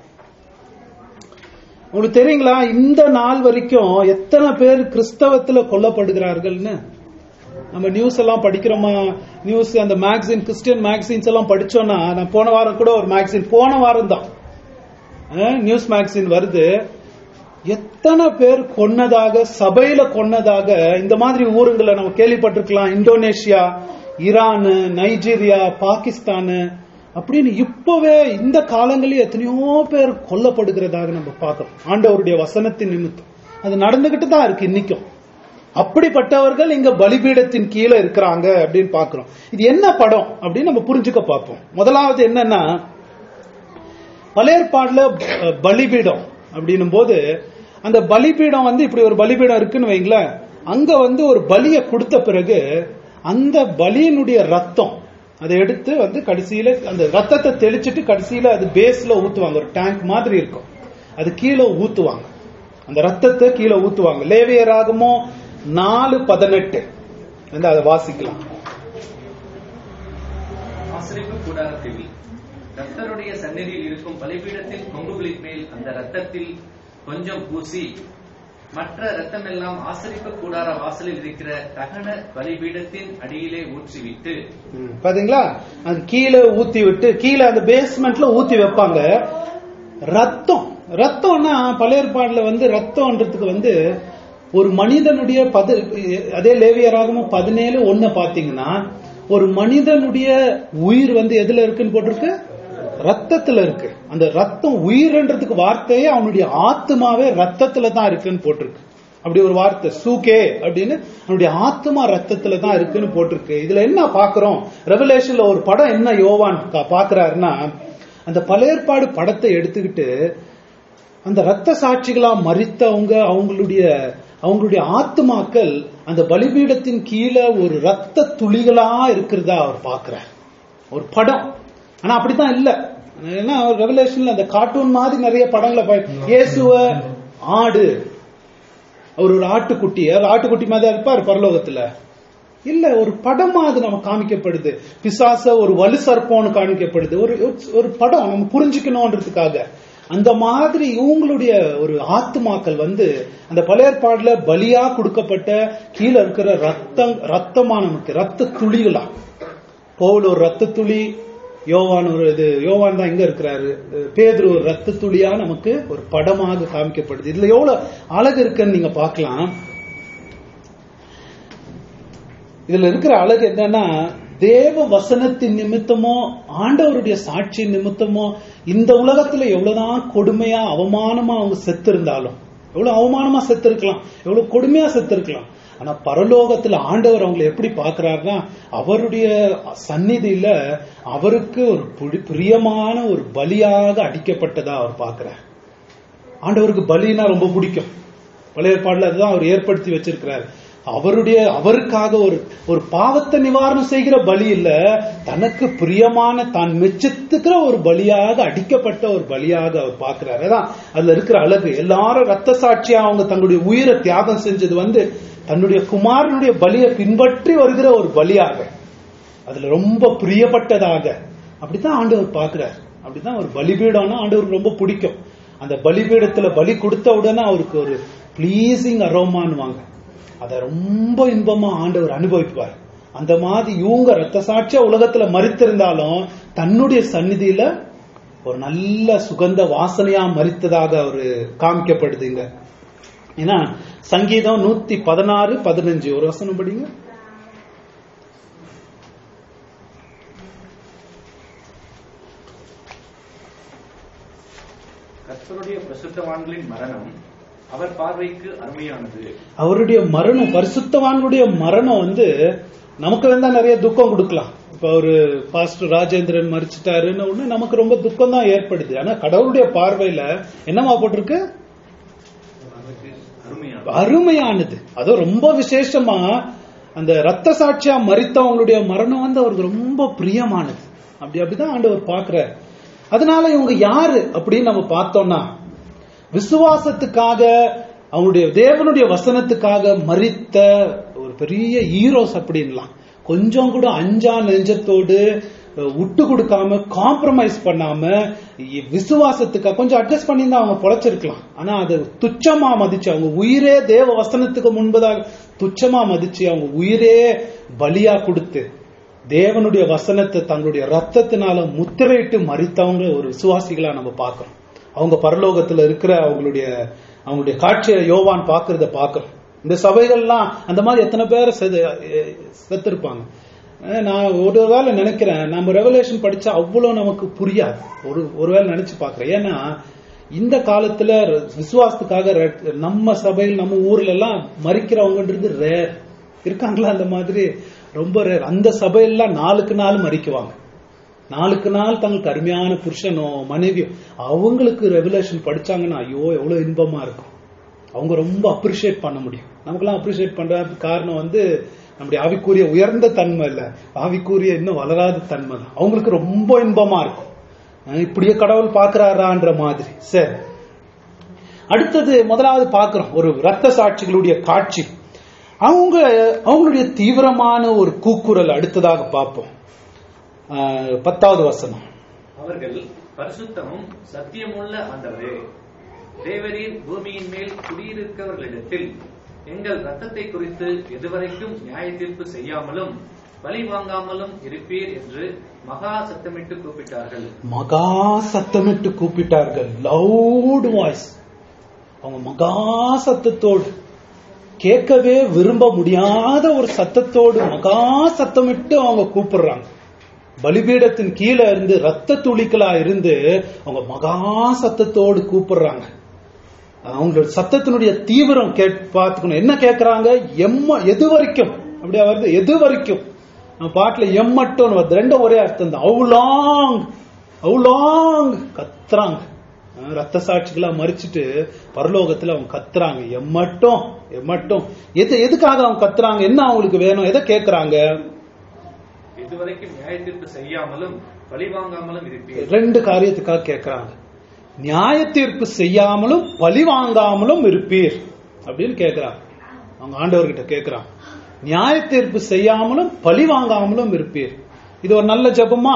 உங்களுக்கு தெரியுங்களா இந்த நாள் வரைக்கும் எத்தனை பேர் கிறிஸ்தவத்துல கொல்லப்படுகிறார்கள்னு நம்ம நியூஸ் எல்லாம் படிக்கிறோமா நியூஸ் அந்த மேக்சின் கிறிஸ்டியன் மேக்சின்ஸ் எல்லாம் படிச்சோம்னா நான் போன வாரம் கூட ஒரு மேக்சின் போன வாரம் தான் நியூஸ் மேக்சின் வருது எத்தனை பேர் கொன்னதாக சபையில கொன்னதாக இந்த மாதிரி ஊருங்களை நம்ம கேள்விப்பட்டிருக்கலாம் இந்தோனேஷியா ஈரான் நைஜீரியா பாகிஸ்தான் அப்படின்னு இப்பவே இந்த காலங்களில் எத்தனையோ பேர் கொல்லப்படுகிறதாக நம்ம பார்க்கிறோம் ஆண்டவருடைய வசனத்தின் நிமித்தம் அது நடந்துகிட்டு தான் இருக்கு இன்னைக்கும் அப்படிப்பட்டவர்கள் இங்க பலிபீடத்தின் கீழே இருக்கிறாங்க அப்படின்னு பார்க்கிறோம் இது என்ன படம் அப்படின்னு நம்ம புரிஞ்சுக்க பார்ப்போம் முதலாவது என்னன்னா பழையற்பாடுல ப- பலிபீடம் அப்படின்னும் போது அந்த பலிபீடம் வந்து இப்படி ஒரு பலிபீடம் இருக்குன்னு வைங்களேன் அங்க வந்து ஒரு பலியை கொடுத்த பிறகு அந்த பலியினுடைய ரத்தம் அதை எடுத்து வந்து கடைசியில அந்த ரத்தத்தை தெளிச்சிட்டு கடைசியில அது பேஸ்ல ஊத்துவாங்க ஒரு டேங்க் மாதிரி இருக்கும் அது கீழே ஊத்துவாங்க அந்த ரத்தத்தை கீழே ஊத்துவாங்க லேவியராகமோ நாலு பதினெட்டு வந்து அதை வாசிக்கலாம் ஆசிரிப்பு கூடாரத்தில் கர்த்தருடைய சந்நிதியில் இருக்கும் பலிபீடத்தின் கொம்புகளின் மேல் அந்த ரத்தத்தில் கொஞ்சம் பூசி மற்ற இரத்தமெல்லாம் ஆசரிப்பு கூடார வாசலில் இருக்கிற தகன பலிபீடத்தின் அடியிலே ஊற்றிவிட்டு ம், பாத்தீங்களா அது கீழே ஊத்தி விட்டு கீழே அந்த பேஸ்மெண்ட்ல ஊத்தி வைப்பாங்க ரத்தம் ரத்தம்னா பழைய ஏற்பாடுல வந்து ரத்தம்ன்றதுக்கு வந்து ஒரு மனிதனுடைய பது அதே லேவியராகவும் பதினேழு ஒண்ணு பாத்தீங்கன்னா ஒரு மனிதனுடைய உயிர் வந்து எதுல இருக்குன்னு போட்டிருக்கு ரத்தத்துல இருக்கு அந்த ரத்தம் உயிர்ன்றதுக்கு வார்த்தையே அவனுடைய ஆத்மாவே ரத்தத்துல தான் இருக்குன்னு போட்டிருக்கு அப்படி ஒரு வார்த்தை சூகே அப்படின்னு அவனுடைய ஆத்மா ரத்தத்துல தான் இருக்குன்னு போட்டிருக்கு இதுல என்ன பாக்குறோம் ரெவலேஷன்ல ஒரு படம் என்ன யோவான் கா- பாக்குறாருன்னா அந்த பழையற்பாடு படத்தை எடுத்துக்கிட்டு அந்த ரத்த சாட்சிகளா மறித்தவங்க அவங்களுடைய அவங்களுடைய ஆத்மாக்கள் அந்த பலிபீடத்தின் கீழே ஒரு ரத்த துளிகளா இருக்கிறதா அவர் பார்க்கிறார் ஒரு படம் ஆனா அப்படித்தான் இல்ல ஏன்னா ரெவலேஷன்ல அந்த கார்ட்டூன் மாதிரி நிறைய படங்களை பாரு. இயேசுவ ஆடு அவர் ஒரு ஆட்டுக்குட்டி அவர் ஆட்டுக்குட்டி மாதிரி தான் இருப்பார் பரலோகத்துல இல்ல ஒரு படமா அது நம்ம காமிக்கப்படுது பிசாச ஒரு வலு சர்ப்பம்னு காமிக்கப்படுது ஒரு ஒரு படம் நம்ம புரிஞ்சுக்கணும்ன்றதுக்காக அந்த மாதிரி இவங்களுடைய ஒரு ஆத்துமாக்கள் வந்து அந்த பழையற்பாடுல பலியா கொடுக்கப்பட்ட கீழே இருக்கிற ரத்தம் ரத்தமா நமக்கு ரத்த துளிகளா பவுல் ஒரு ரத்த துளி யோவான் ஒரு இது யோவான் தான் இங்க இருக்கிறாரு பேதுரு ஒரு ரத்த துளியா நமக்கு ஒரு படமாக காமிக்கப்படுது இதுல எவ்வளவு அழகு இருக்குன்னு நீங்க பார்க்கலாம் இதுல இருக்கிற அழகு என்னன்னா தேவ வசனத்தின் நிமித்தமோ ஆண்டவருடைய சாட்சி நிமித்தமோ இந்த உலகத்துல எவ்வளவுதான் கொடுமையா அவமானமா அவங்க செத்து இருந்தாலும் எவ்வளவு அவமானமா செத்து இருக்கலாம் எவ்வளவு கொடுமையா செத்து இருக்கலாம் ஆனா பரலோகத்துல ஆண்டவர் அவங்களை எப்படி பார்க்கறாருன்னா அவருடைய சந்நிதியில அவருக்கு ஒரு புடி- பிரியமான ஒரு பலியாக அடிக்கப்பட்டதா அவர் பார்க்கிறார் ஆண்டவருக்கு பலினா ரொம்ப பிடிக்கும் பழைய ஏற்பாடுல அதுதான் அவர் ஏற்படுத்தி வச்சிருக்கிறார் அவருடைய அவருக்காக ஒரு ஒரு பாவத்தை நிவாரணம் செய்கிற பலி இல்ல தனக்கு பிரியமான தான் மெச்சித்துக்கிற ஒரு பலியாக அடிக்கப்பட்ட ஒரு பலியாக அவர் பார்க்கிறார் அதான் அதுல இருக்கிற அழகு எல்லாரும் ரத்த சாட்சியா அவங்க தங்களுடைய உயிரை தியாகம் செஞ்சது வந்து தன்னுடைய குமாரனுடைய பலியை பின்பற்றி வருகிற ஒரு பலியாக அதுல ரொம்ப பிரியப்பட்டதாக அப்படித்தான் ஆண்டவர் பார்க்கிறார் அப்படித்தான் ஒரு பலிபீடம்னா ஆண்டவருக்கு ரொம்ப பிடிக்கும் அந்த பலிபீடத்துல பலி கொடுத்த உடனே அவருக்கு ஒரு ப்ளீசிங் அரோமான்வாங்க அதை ரொம்ப இன்பமா ஆண்டவர் அனுபவிப்பார் அந்த மாதிரி இவங்க ரத்த சாட்சியா உலகத்துல மறித்திருந்தாலும் தன்னுடைய சந்நிதியில ஒரு நல்ல சுகந்த வாசனையா மறித்ததாக அவரு காமிக்கப்படுதுங்க ஏன்னா சங்கீதம் நூத்தி பதினாறு பதினஞ்சு ஒரு வசனம் படிங்க கர்த்தருடைய பிரசுத்தவான்களின் மரணம் அவர் பார்வைக்கு அருமையானது அவருடைய மரணம் பரிசுத்தவான்களுடைய மரணம் வந்து நமக்கு வேணா நிறைய துக்கம் கொடுக்கலாம் இப்ப ஒரு பாஸ்டர் ராஜேந்திரன் மறிச்சிட்டாருன்னு ஒண்ணு நமக்கு ரொம்ப துக்கம் தான் ஏற்படுது ஆனா கடவுளுடைய பார்வையில என்னமா போட்டிருக்கு அவருக்கு அருமையானது அருமையானது அதுவும் ரொம்ப விசேஷமா அந்த ரத்த சாட்சியா மறித்தவங்களுடைய மரணம் வந்து அவருக்கு ரொம்ப பிரியமானது அப்படி அப்படிதான் ஆண்டவர் பார்க்கிறார் அதனால இவங்க யாரு அப்படின்னு நம்ம பார்த்தோம்னா விசுவாசத்துக்காக அவங்களுடைய தேவனுடைய வசனத்துக்காக மறித்த ஒரு பெரிய ஹீரோஸ் அப்படின்லாம் கொஞ்சம் கூட அஞ்சா நெஞ்சத்தோடு அஹ், விட்டு கொடுக்காம காம்ப்ரமைஸ் பண்ணாம இ- விசுவாசத்துக்காக கொஞ்சம் அட்ஜஸ்ட் பண்ணி தான் அவங்க பொழைச்சிருக்கலாம் ஆனா அது துச்சமா மதிச்சு அவங்க உயிரே தேவ வசனத்துக்கு முன்பதாக துச்சமா மதிச்சு அவங்க உயிரே பலியா கொடுத்து தேவனுடைய வசனத்தை தங்களுடைய ரத்தத்தினால முத்திரையிட்டு மறித்தவங்க ஒரு விசுவாசிகளா நம்ம பார்க்கிறோம் அவங்க பரலோகத்துல இருக்கிற அவங்களுடைய அவங்களுடைய காட்சியை யோவான் பார்க்கறத பார்க்கிறோம் இந்த சபைகள்லாம் அந்த மாதிரி எத்தனை பேர் செது செத்துருப்பாங்க அஹ் நான் ஒரு வேளை நினைக்கிறேன் நம்ம ரெவலேஷன் படிச்சா அவ்வளவு நமக்கு புரியாது ஒரு ஒருவேளை நினைச்சு பார்க்கிறேன் ஏன்னா இந்த காலத்துல விசுவாசத்துக்காக ரெ- நம்ம சபையில் நம்ம ஊர்ல எல்லாம் மறிக்கிறவங்கன்றது ரேர் இருக்காங்களா அந்த மாதிரி ரொம்ப ரேர் அந்த சபையெல்லாம் நாளுக்கு நாள் மறிக்குவாங்க நாளுக்கு நாள் தங்களுக்கு அருமையான புருஷனோ மனைவியோ அவங்களுக்கு ரெகுலேஷன் படிச்சாங்கன்னா ஐயோ எவ்வளவு இன்பமா இருக்கும் அவங்க ரொம்ப அப்ரிஷியேட் பண்ண முடியும் நமக்கெல்லாம் அப்ரிஷியேட் பண்றதுக்கு காரணம் வந்து நம்முடைய ஆவிக்குரிய உயர்ந்த தன்மை இல்ல ஆவிக்குரிய இன்னும் வளராத தன்மை தான் அவங்களுக்கு ரொம்ப இன்பமா இருக்கும் அஹ் இப்படியே கடவுள் பாக்குறாரான்ற மாதிரி சரி அடுத்தது முதலாவது பார்க்கிறோம் ஒரு ரத்த சாட்சிகளுடைய காட்சி அவங்க அவங்களுடைய தீவிரமான ஒரு கூக்குரல் அடுத்ததாக பார்ப்போம் அஹ் பத்தாவது வசனம் அவர்கள் பரிசுத்தமும் சத்தியமுள்ள ஆண்டவரே தேவரீர் பூமியின் மேல் குடியிருக்கிறவர்களிடத்தில் எங்கள் ரத்தத்தை குறித்து எதுவரைக்கும் நியாய தீர்ப்பு செய்யாமலும் பலி வாங்காமலும் இருப்பீர் என்று மகா சத்தமிட்டு கூப்பிட்டார்கள் மகா சத்தமிட்டு கூப்பிட்டார்கள் லவுட் வாய்ஸ் அவங்க மகா சத்தத்தோடு கேட்கவே விரும்ப முடியாத ஒரு சத்தத்தோடு மகா சத்தமிட்டு அவங்க கூப்பிடுறாங்க பலிபீடத்தின் கீழே இருந்து ரத்த துளிகளா இருந்து அவங்க மகா சத்தத்தோடு கூப்பிடுறாங்க அவங்க சத்தத்தினுடைய தீவிரம் கேட் பார்த்துக்கணும் என்ன கேட்கறாங்க எம்ம எது வரைக்கும் அப்படியா வருது எது வரைக்கும் நம்ம பாட்டுல எம்மட்டும் வருது ரெண்டும் ஒரே அர்த்தம் தான் அவுலாங் அவுலாங் கத்துறாங்க அஹ் ரத்த சாட்சிகளா மறிச்சிட்டு பரலோகத்துல அவங்க கத்துறாங்க எம்மட்டும் எம்மட்டும் எது எதுக்காக அவங்க கத்துறாங்க என்ன அவங்களுக்கு வேணும் எதை கேட்கறாங்க இதுவரைக்கும் நியாய தீர்ப்பு செய்யாமலும் பழி வாங்காமலும் இருப்பீர் ரெண்டு காரியத்துக்காக கேட்கறாங்க நியாய தீர்ப்பு செய்யாமலும் பழி வாங்காமலும் இருப்பீர் அப்படின்னு கேட்கறாங்க அவங்க ஆண்டவர்கிட்ட கேட்கறாங்க நியாய தீர்ப்பு செய்யாமலும் பழி வாங்காமலும் இருப்பீர் இது ஒரு நல்ல ஜெபமா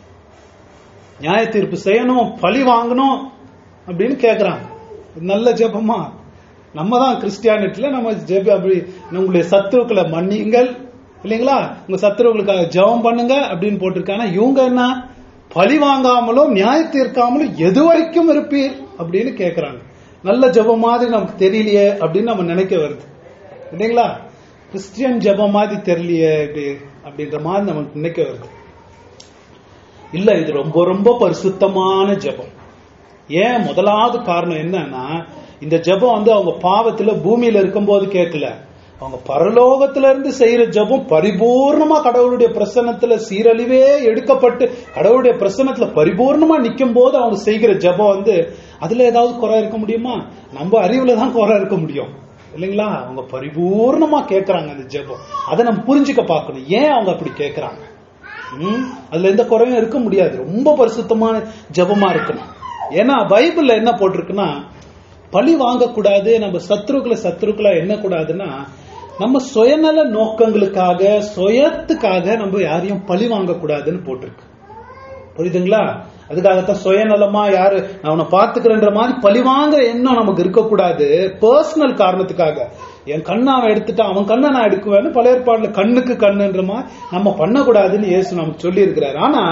நியாய தீர்ப்பு செய்யணும் பழி வாங்கணும் அப்படின்னு கேட்கறாங்க இது நல்ல ஜெபமா நம்ம தான் கிறிஸ்டியானிட்டில நம்ம ஜெப அப்படி உங்களுடைய சத்துருக்களை மன்னியுங்கள் இல்லைங்களா உங்க சத்துருக்களுக்காக ஜெபம் பண்ணுங்க அப்படின்னு போட்டிருக்காங்க இவங்க என்ன பழி வாங்காமலும் நியாய தீர்க்காமலும் எது வரைக்கும் இருப்பீர் அப்படின்னு கேட்கறாங்க நல்ல ஜெபம் மாதிரி நமக்கு தெரியலையே அப்படின்னு நம்ம நினைக்க வருது இல்லைங்களா கிறிஸ்டியன் ஜெபம் மாதிரி தெரியலையே இப்படி அப்படின்ற மாதிரி நமக்கு நினைக்க வருது இல்ல இது ரொம்ப ரொம்ப பரிசுத்தமான ஜெபம் ஏன் முதலாவது காரணம் என்னன்னா இந்த ஜெபம் வந்து அவங்க பாவத்துல பூமியில இருக்கும்போது கேட்கல அவங்க பரலோகத்துல இருந்து செய்யற ஜெபம் பரிபூர்ணமா கடவுளுடைய பிரசன்னத்துல சீரழிவே எடுக்கப்பட்டு கடவுளுடைய பிரசன்னத்துல பரிபூர்ணமா நிக்கும் போது அவங்க செய்கிற ஜெபம் வந்து அதுல ஏதாவது குறை இருக்க முடியுமா நம்ம அறிவுல தான் குறை இருக்க முடியும் இல்லைங்களா அவங்க பரிபூர்ணமா கேட்கறாங்க அந்த ஜெபம் அதை நம்ம புரிஞ்சுக்க பார்க்கணும் ஏன் அவங்க அப்படி கேட்கறாங்க ம், அதுல எந்த குறையும் இருக்க முடியாது ரொம்ப பரிசுத்தமான ஜெபமா இருக்கணும் ஏன்னா பைபிள்ல என்ன போட்டிருக்குன்னா பழி வாங்கக்கூடாது நம்ம சத்ருக்களை சத்ருக்களா எண்ணக்கூடாதுன்னா நம்ம சுயநல நோக்கங்களுக்காக சுயத்துக்காக நம்ம யாரையும் பழி வாங்கக்கூடாதுன்னு போட்டிருக்கு புரியுதுங்களா அதுக்காகத்தான் சுயநலமா யாரு நான் அவனை பாத்துக்கிறேன்ற மாதிரி பழிவாங்க எண்ணம் நமக்கு இருக்கக்கூடாது பர்சனல் காரணத்துக்காக என் கண்ணை அவன் எடுத்துட்டான் அவன் கண்ணை நான் எடுக்குவேன்னு பழைய ஏற்பாடுல கண்ணுக்கு கண்ணுன்ற மாதிரி நம்ம பண்ணக்கூடாதுன்னு இயேசு நமக்கு சொல்லி இருக்கிறாரு ஆனா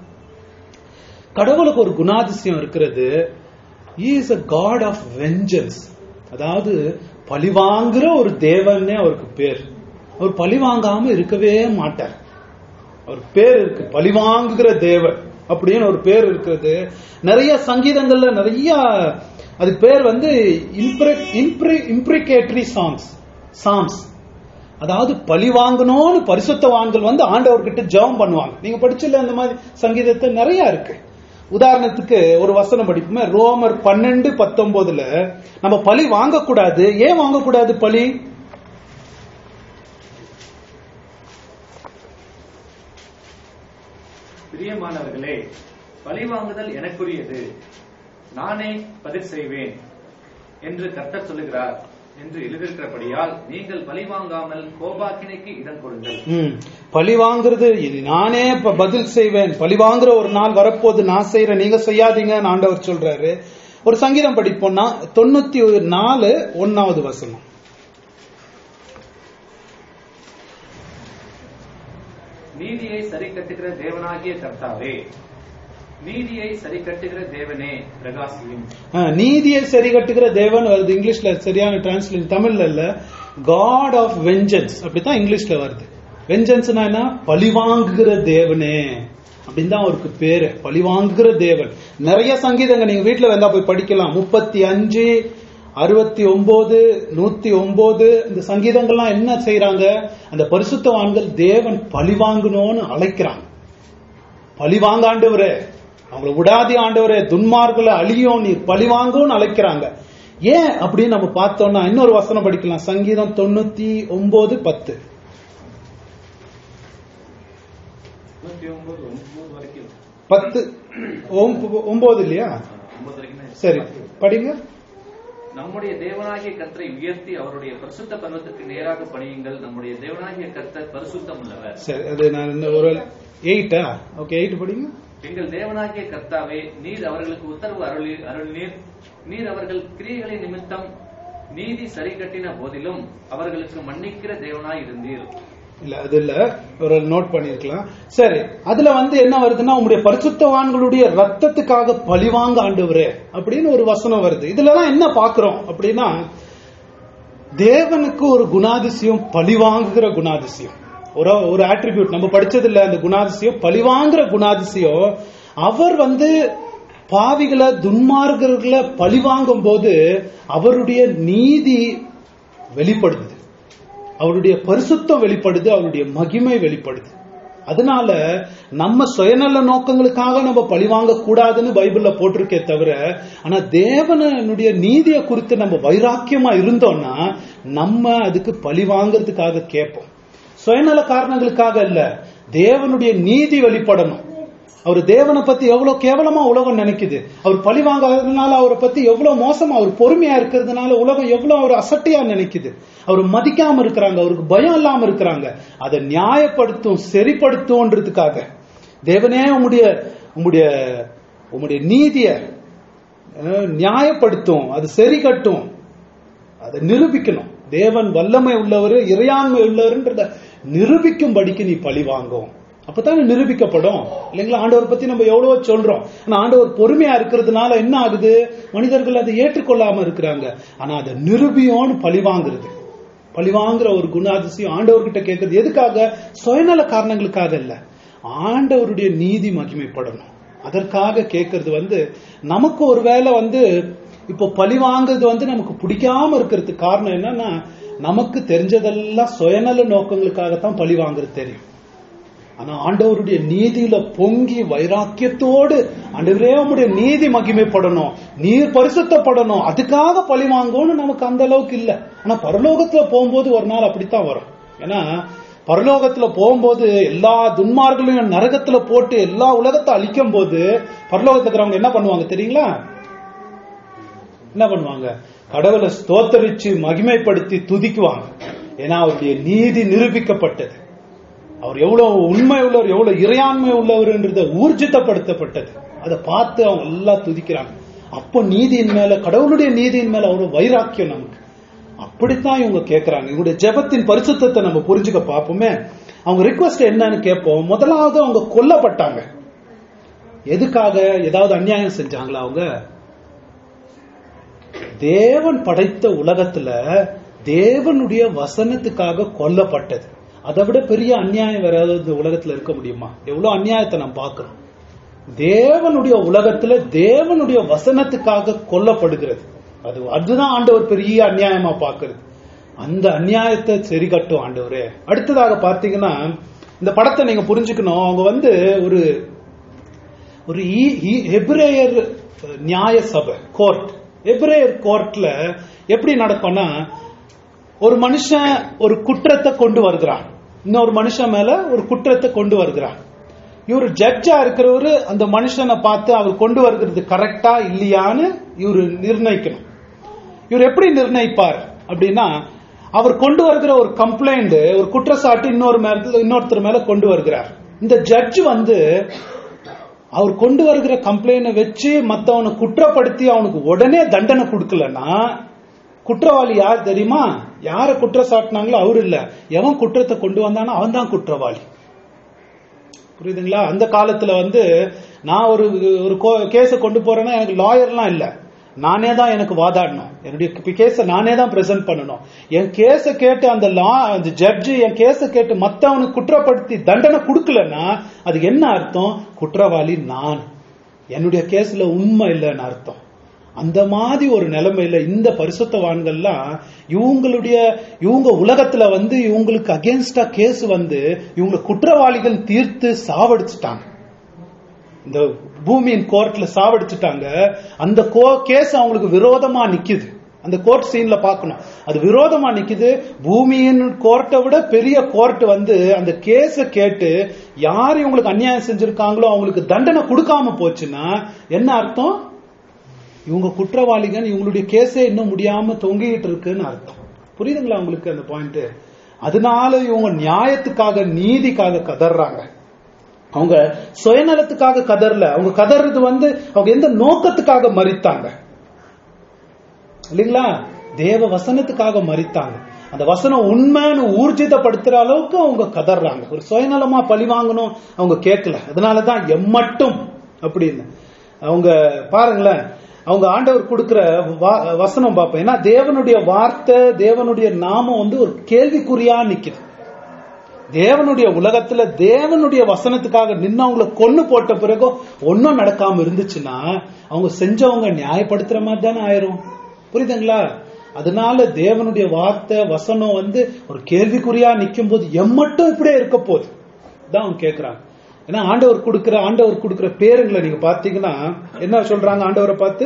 கடவுளுக்கு ஒரு குணாதிசயம் இருக்கிறது is a God of vengeance அதாவது பழிவாங்குற ஒரு தேவன்னே அவருக்கு பேர் அவர் பழிவாங்காம இருக்கவே மாட்டார் அவர் பேர் இருக்கு பழிவாங்குகிற தேவன் அப்படின்னு ஒரு பேர் இருக்கிறது நிறைய சங்கீதங்கள்ல நிறைய அதுக்கு பேர் வந்து இம்ப்ரிகேட்டரி சாங்ஸ் சாம்ஸ் அதாவது பழி வாங்கணும்னு பரிசுத்தவான்கள் வந்து ஆண்டவர்கிட்ட ஜெபம் பண்ணுவாங்க நீங்க படிச்சல அந்த மாதிரி சங்கீதத்தை நிறைய இருக்கு உதாரணத்துக்கு ஒரு வசனம் படிப்போமே ரோமர் பன்னெண்டு பத்தொன்பதுல நம்ம பழி வாங்கக்கூடாது ஏன் வாங்கக்கூடாது பழி பிரியமானவர்களே பழி வாங்குதல் எனக்குரியது நானே பதில் செய்வேன் என்று கர்த்தர் சொல்லுகிறார் என்று எழுதியிருக்கிறபடியால் நீங்கள் பழி வாங்காமல் கோபாக்கினைக்கு இடம் கொடுங்கள் ம். பழி வாங்குறது இது நானே இப்ப பதில் செய்வேன் பழி வாங்குற ஒரு நாள் வரப்போது நான் செய்யறேன் நீங்க செய்யாதீங்கன்னு ஆண்டவர் சொல்றாரு ஒரு சங்கீதம் படிப்போம்னா தொண்ணூத்தி நாலு ஒன்னாவது வசனம் நீதியை சரி கட்டுகிற தேவனாகிய கர்த்தாவே நீதியை சரி கட்டுகிற தேவனே பிரகாசியும் ஆ, நீதியை சரி கட்டுகிற தேவன் வருது இங்கிலீஷ்ல சரியான டிரான்ஸ்லேஷன் தமிழ்ல இல்ல காட் ஆஃப் வெஞ்சன்ஸ் அப்படித்தான் இங்கிலீஷ்ல வருது வெஞ்சன்ஸ்னா என்ன பழிவாங்குகிற தேவனே அப்படின்னு தான் அவருக்கு பேரு பழிவாங்குகிற தேவன் நிறைய சங்கீதங்க நீங்க வீட்டுல வந்தா போய் படிக்கலாம் முப்பத்தி அஞ்சு அறுபத்தி ஒன்பது நூத்தி ஒன்பது இந்த சங்கீதங்கள்லாம் என்ன செய்யறாங்க அந்த பரிசுத்தவான்கள் தேவன் பழிவாங்கணும்னு அழைக்கிறாங்க பழி வாங்க ஆண்டவரே அவங்கள விடாதி ஆண்டவரே துன்மார்களை அழியும் நீர் பழி வாங்கும்னு அழைக்கிறாங்க ஏன் அப்படின்னு நம்ம பார்த்தோம்னா இன்னொரு வசனம் படிக்கலாம் சங்கீதம் தொண்ணூத்தி ஒன்பது பத்து நூத்தி ஒன்பது ஒன்பது வரைக்கும் பத்து ஒம்ப- ஒன்பது இல்லையா ஒன்பது வரைக்கும் சரி படிங்க நம்முடைய தேவனாகிய கர்த்தரை உயர்த்தி அவருடைய பரிசுத்த பர்வத்துக்கு நேராக பணியுங்கள் நம்முடைய தேவனாகிய கர்த்தர் பரிசுத்தம் உள்ளவர் சரி அது நான் இந்த ஒரு எயிட்டா ஓகே எயிட் படிங்க எங்கள் தேவனாகிய கர்த்தாவே நீர் அவர்களுக்கு உத்தரவு அருளி அருளினீர் நீர் அவர்கள் கிரியைகளின் நிமித்தம் நீதி சரி கட்டின போதிலும் அவர்களுக்கு மன்னிக்கிற தேவனாய் இருந்தீர் இல்ல அது இல்ல ஒரு நோட் பண்ணிருக்கலாம் சரி அதுல வந்து என்ன வருதுன்னா உங்களுடைய பரிசுத்தவான்களுடைய ரத்தத்துக்காக பழிவாங்க ஆண்டவரே அப்படின்னு ஒரு வசனம் வருது இதுலலாம் என்ன பாக்குறோம் அப்படின்னா தேவனுக்கு ஒரு குணாதிசயம் பழிவாங்குகிற குணாதிசயம் ஒரு ஒரு ஆட்ரிபியூட் நம்ம படிச்சது இல்ல அந்த குணாதிசயம் பழிவாங்குற குணாதிசயம் அவர் வந்து பாவிகளை துன்மார்கர்களை பழிவாங்கும் போது அவருடைய நீதி வெளிப்படுது அவருடைய பரிசுத்தம் வெளிப்படுது அவருடைய மகிமை வெளிப்படுது அதனால நம்ம சுயநல நோக்கங்களுக்காக நம்ம பழிவாங்க கூடாதுன்னு பைபிள்ல போட்டிருக்கே தவிர ஆனா தேவனுடைய நீதியை குறித்து நம்ம வைராக்கியமா இருந்தோம்னா நம்ம அதுக்கு பழி வாங்குறதுக்காக கேட்போம் சுயநல காரணங்களுக்காக இல்ல தேவனுடைய நீதி வெளிப்படணும் அவர் தேவனை பத்தி எவ்வளவு கேவலமா உலகம் நினைக்குது அவர் பழி வாங்காததுனால அவரை பத்தி எவ்வளவு மோசமா அவர் பொறுமையா இருக்கிறதுனால உலகம் எவ்வளவு அவர் அசட்டையா நினைக்குது அவர் மதிக்காம இருக்கிறாங்க அவருக்கு பயம் இல்லாம இருக்கிறாங்க அதை நியாயப்படுத்தும் சரிப்படுத்தும்ன்றதுக்காக தேவனே உம்முடைய உம்முடைய உம்முடைய நீதிய அஹ், நியாயப்படுத்தும் அது சரி கட்டும் அதை நிரூபிக்கணும் தேவன் வல்லமை உள்ளவர் இறையாண்மை உள்ளவர்ன்றத நிரூபிக்கும்படிக்கு நீ பழி வாங்கும் அப்பதானே நிரூபிக்கப்படும் இல்லைங்களா ஆண்டவர் பத்தி நம்ம எவ்வளவோ சொல்றோம் ஆனா ஆண்டவர் பொறுமையா இருக்கிறதுனால என்ன ஆகுது மனிதர்கள் அதை ஏற்றுக்கொள்ளாம இருக்கிறாங்க ஆனா அதை நிரூபியோன்னு பழி வாங்குறது பழி வாங்குற ஒரு குணாதிசயம் ஆண்டவர்கிட்ட கேட்கறது எதுக்காக சுயநல காரணங்களுக்காக இல்ல ஆண்டவருடைய நீதி மகிமைப்படணும் அதற்காக கேட்கறது வந்து நமக்கு ஒருவேளை வந்து இப்போ பழி வாங்குறது வந்து நமக்கு பிடிக்காம இருக்கிறதுக்கு காரணம் என்னன்னா நமக்கு தெரிஞ்சதெல்லாம் சுயநல நோக்கங்களுக்காகத்தான் பழி வாங்குறது தெரியும் ஆனா ஆண்டவருடைய நீதியில பொங்கி வைராக்கியத்தோடு ஆண்டவரே உம்முடைய நீதி மகிமைப்படணும் நீர் பரிசுத்தப்படணும் அதுக்காக பழி வாங்கும்னு நமக்கு அந்த அளவுக்கு இல்ல ஆனா பரலோகத்துல போகும்போது ஒரு நாள் அப்படித்தான் வரும் ஏன்னா பரலோகத்துல போகும்போது எல்லா துன்மார்களையும் நரகத்துல போட்டு எல்லா உலகத்தை அழிக்கும் போது பரலோகத்துல இருக்கிறவங்க என்ன பண்ணுவாங்க தெரியுங்களா என்ன பண்ணுவாங்க கடவுளை ஸ்தோத்தரிச்சு மகிமைப்படுத்தி துதிக்குவாங்க ஏன்னா அவருடைய நீதி நிரூபிக்கப்பட்டது அவர் எவ்வளவு உண்மை உள்ளவர் எவ்வளவு இறையாண்மை உள்ளவர்ன்றத ஊர்ஜிதப்படுத்தப்பட்டது அதை பார்த்து அவங்க எல்லாம் துதிக்கிறாங்க அப்போ நீதியின் மேல கடவுளுடைய நீதியின் மேல அவ்வளவு வைராக்கியம் நமக்கு அப்படித்தான் இவங்க கேட்கறாங்க இவங்களுடைய ஜெபத்தின் பரிசுத்தத்தை நம்ம புரிஞ்சுக்க பார்ப்போமே அவங்க ரிக்வஸ்ட் என்னன்னு கேட்போம் முதலாவது அவங்க கொல்லப்பட்டாங்க எதுக்காக ஏதாவது அநியாயம் செஞ்சாங்களா அவங்க தேவன் படைத்த உலகத்துல தேவனுடைய வசனத்துக்காக கொல்லப்பட்டது அதை விட பெரிய அநியாயம் வேற ஏதாவது இந்த உலகத்துல இருக்க முடியுமா எவ்வளவு அநியாயத்தை நாம் பார்க்கிறோம் தேவனுடைய உலகத்துல தேவனுடைய வசனத்துக்காக கொல்லப்படுகிறது அது அதுதான் ஆண்டவர் பெரிய அநியாயமா பார்க்கிறது அந்த அநியாயத்தை சரி கட்டும் ஆண்டவரே அடுத்ததாக பார்த்தீங்கன்னா இந்த படத்தை நீங்க புரிஞ்சுக்கணும் அவங்க வந்து ஒரு ஒரு ஈ- ஈ- எபிரேயர் நியாய சபை கோர்ட் எபிரேயர் கோர்ட்ல எப்படி நடக்கும்னா ஒரு மனுஷன் ஒரு குற்றத்தை கொண்டு வருகிறான் இன்னொரு மனுஷன் மேல ஒரு குற்றத்தை கொண்டு வருகிறான் இவர் ஜட்ஜா இருக்கிறவரு அந்த மனுஷனை பார்த்து அவர் கொண்டு வருகிறது கரெக்டா இல்லையான்னு இவர் நிர்ணயிக்கணும் இவர் எப்படி நிர்ணயிப்பார் அப்படின்னா அவர் கொண்டு வருகிற ஒரு கம்ப்ளைண்ட் ஒரு குற்றச்சாட்டு இன்னொரு மேல இன்னொருத்தர் மேல கொண்டு வருகிறார் இந்த ஜட்ஜ் வந்து அவர் கொண்டு வருகிற கம்ப்ளைண்ட வச்சு மத்தவனை குற்றப்படுத்தி அவனுக்கு உடனே தண்டனை கொடுக்கலன்னா குற்றவாளி யார் தெரியுமா யார குற்றச்சாட்டினாங்களோ அவர் இல்ல எவன் குற்றத்தை கொண்டு வந்தானோ அவன் தான் குற்றவாளி புரியுதுங்களா அந்த காலத்துல வந்து நான் ஒரு ஒரு கேஸை கொண்டு போறேன்னா எனக்கு லாயர்லாம் இல்ல நானே தான் எனக்கு வாதாடணும் என்னுடைய கேஸை நானே தான் பிரசன்ட் பண்ணணும் என் கேஸை கேட்டு அந்த லா அந்த ஜட்ஜு என் கேஸை கேட்டு மத்தவனுக்கு குற்றப்படுத்தி தண்டனை கொடுக்கலன்னா அது என்ன அர்த்தம் குற்றவாளி நான் என்னுடைய கேஸ்ல உண்மை இல்லைன்னு அர்த்தம் அந்த மாதிரி ஒரு நிலைமையில இந்த பரிசுத்தவான்கள்லாம் இவங்களுடைய இவங்க உலகத்துல வந்து இவங்களுக்கு அகேன்ஸ்டா கேஸ் வந்து இவங்க குற்றவாளிகள் தீர்த்து சாவடிச்சுட்டாங்க இந்த பூமியின் கோர்ட்ல சாவடிச்சுட்டாங்க அந்த கேஸ் அவங்களுக்கு விரோதமா நிக்குது அந்த கோர்ட் சீன்ல பார்க்கணும் அது விரோதமா நிக்குது பூமியின் கோர்ட்டை விட பெரிய கோர்ட் வந்து அந்த கேஸ கேட்டு யார் இவங்களுக்கு அநியாயம் செஞ்சிருக்காங்களோ அவங்களுக்கு தண்டனை கொடுக்காம போச்சுன்னா என்ன அர்த்தம் இவங்க குற்றவாளிகள் இவங்களுடைய கேஸே இன்னும் முடியாம தொங்கிட்டு இருக்குன்னு அர்த்தம் புரியுதுங்களா உங்களுக்கு அந்த பாயிண்ட் அதனால இவங்க நியாயத்துக்காக நீதிக்காக கதறாங்க அவங்க சுயநலத்துக்காக கதறல அவங்க கதறது வந்து அவங்க எந்த நோக்கத்துக்காக மறித்தாங்க இல்லைங்களா தேவ வசனத்துக்காக மறித்தாங்க அந்த வசனம் உண்மைன்னு ஊர்ஜிதப்படுத்துற அளவுக்கு அவங்க கதறாங்க ஒரு சுயநலமா பழி வாங்கணும் அவங்க கேட்கல அதனாலதான் எம்மட்டும் அப்படின்னு அவங்க பாருங்களேன் அவங்க ஆண்டவர் கொடுக்கிற வா- வசனம் பார்ப்போம் ஏன்னா தேவனுடைய வார்த்தை தேவனுடைய நாமம் வந்து ஒரு கேள்விக்குறியா நிக்குது தேவனுடைய உலகத்துல தேவனுடைய வசனத்துக்காக நின்று அவங்கள கொன்னு போட்ட பிறகு ஒன்னும் நடக்காம இருந்துச்சுன்னா அவங்க செஞ்சவங்க நியாயப்படுத்துற மாதிரி தானே ஆயிரும் புரியுதுங்களா அதனால தேவனுடைய வார்த்தை வசனம் வந்து ஒரு கேள்விக்குறியா நிக்கும் போது எம்மட்டும் இப்படியே இருக்க போகுது தான் அவங்க கேக்குறாங்க ஏன்னா ஆண்டவர் கொடுக்கிற ஆண்டவர் கொடுக்கிற பேருங்களை நீங்க பாத்தீங்கன்னா என்ன சொல்றாங்க ஆண்டவரை பார்த்து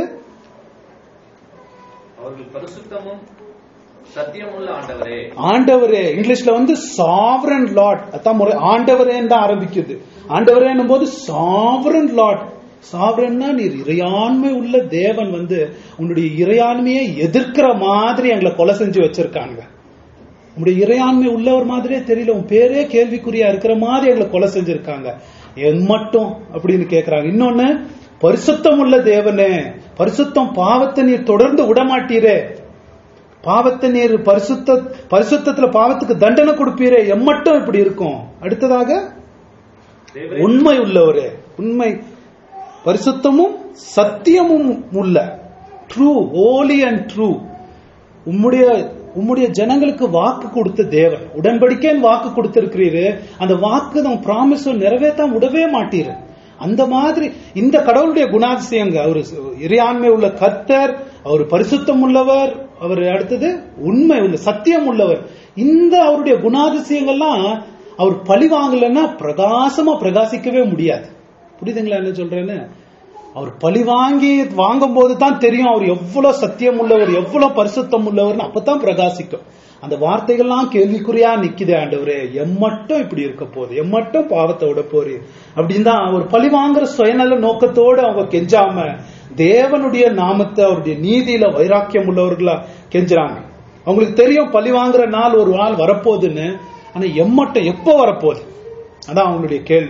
அவர்கள் பரிசுத்தமும் சத்தியமுள்ள ஆண்டவரே ஆண்டவரே இங்கிலீஷ்ல வந்து சாவரன் லார்ட் அதான் முறை ஆண்டவரேன்னு தான் ஆரம்பிக்குது ஆண்டவரேன்னும் போது சாவரன் லார்ட் சாவரன்னா நீர் இறையாண்மை உள்ள தேவன் வந்து உன்னுடைய இறையாண்மையை எதிர்க்கிற மாதிரி எங்களை கொலை செஞ்சு வச்சிருக்காங்க உன்னுடைய இறையாண்மை உள்ளவர் மாதிரியே தெரியல உன் பேரே கேள்விக்குறியா இருக்கிற மாதிரி எங்களை கொலை செஞ்சிருக்காங்க என் மட்டும் அப்படின்னு கேக்குறாங்க இன்னொன்னு பரிசுத்தம் உள்ள தேவனே பரிசுத்தம் பாவத்தை நீர் தொடர்ந்து விடமாட்டீரே பாவத்தை நீர் பரிசுத்த பரிசுத்தத்துல பாவத்துக்கு தண்டனை கொடுப்பீரே எம்மட்டும் இப்படி இருக்கும் அடுத்ததாக தேவரே உண்மை உள்ளவரே உண்மை பரிசுத்தமும் சத்தியமும் உள்ள ட்ரூ ஹோலி அண்ட் ட்ரூ உம்முடைய உம்முடைய ஜனங்களுக்கு வாக்கு கொடுத்த தேவன் உடன்படிக்கைன்னு வாக்கு கொடுத்திருக்கிறீரு அந்த வாக்கு தான் ப்ராமிஸ் நிறைவேற்ற விடவே மாட்டீரு அந்த மாதிரி இந்த கடவுளுடைய குணாதிசயங்க அவர் இறையாண்மை உள்ள கர்த்தர் அவர் பரிசுத்தம் உள்ளவர் அவர் அடுத்தது உண்மை உள்ள சத்தியம் உள்ளவர் இந்த அவருடைய குணாதிசயங்கள்லாம் அவர் பழி வாங்கலைன்னா பிரகாசமா பிரகாசிக்கவே முடியாது புரியுதுங்களா என்ன சொல்றேன்னு அவர் பழி வாங்கி வாங்கும் போது தான் தெரியும் அவர் எவ்வளவு சத்தியம் உள்ளவர் எவ்வளவு பரிசுத்தம் உள்ளவர்னு அப்பதான் பிரகாசிக்கும் அந்த வார்த்தைகள்லாம் கேள்விக்குறியா நிக்குதே ஆண்டவரே எம்மட்டும் இப்படி இருக்க போகுது எம்மட்டும் பாவத்தை விட போறீ அப்படின்னு தான் ஒரு பழி வாங்குற சுயநல நோக்கத்தோடு அவங்க கெஞ்சாம தேவனுடைய நாமத்தை அவருடைய நீதியில வைராக்கியம் உள்ளவர்களா கெஞ்சுறாங்க அவங்களுக்கு தெரியும் பழி வாங்குற நாள் ஒரு நாள் வரப்போகுதுன்னு ஆனா எம்மட்டும் எப்போ வரப்போகுது அதான் அவங்களுடைய கேள்வி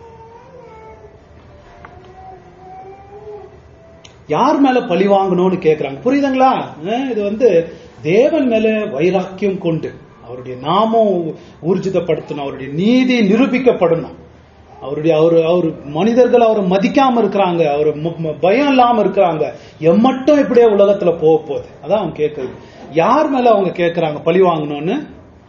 யார் மேல பழி வாங்கணும்னு கேக்குறாங்க புரியுதுங்களா அஹ் இது வந்து தேவன் மேல வைராக்கியம் கொண்டு அவருடைய நாமம் ஊர்ஜிதப்படுத்தணும் அவருடைய நீதி நிரூபிக்கப்படணும் அவருடைய அவர் அவர் மனிதர்கள் அவரை மதிக்காம இருக்கிறாங்க அவர் பயம் இல்லாம இருக்கிறாங்க எம்மட்டும் இப்படியே உலகத்துல போக போகுது அதான் அவங்க கேட்கறது யார் மேல அவங்க கேக்குறாங்க பழி வாங்கணும்னு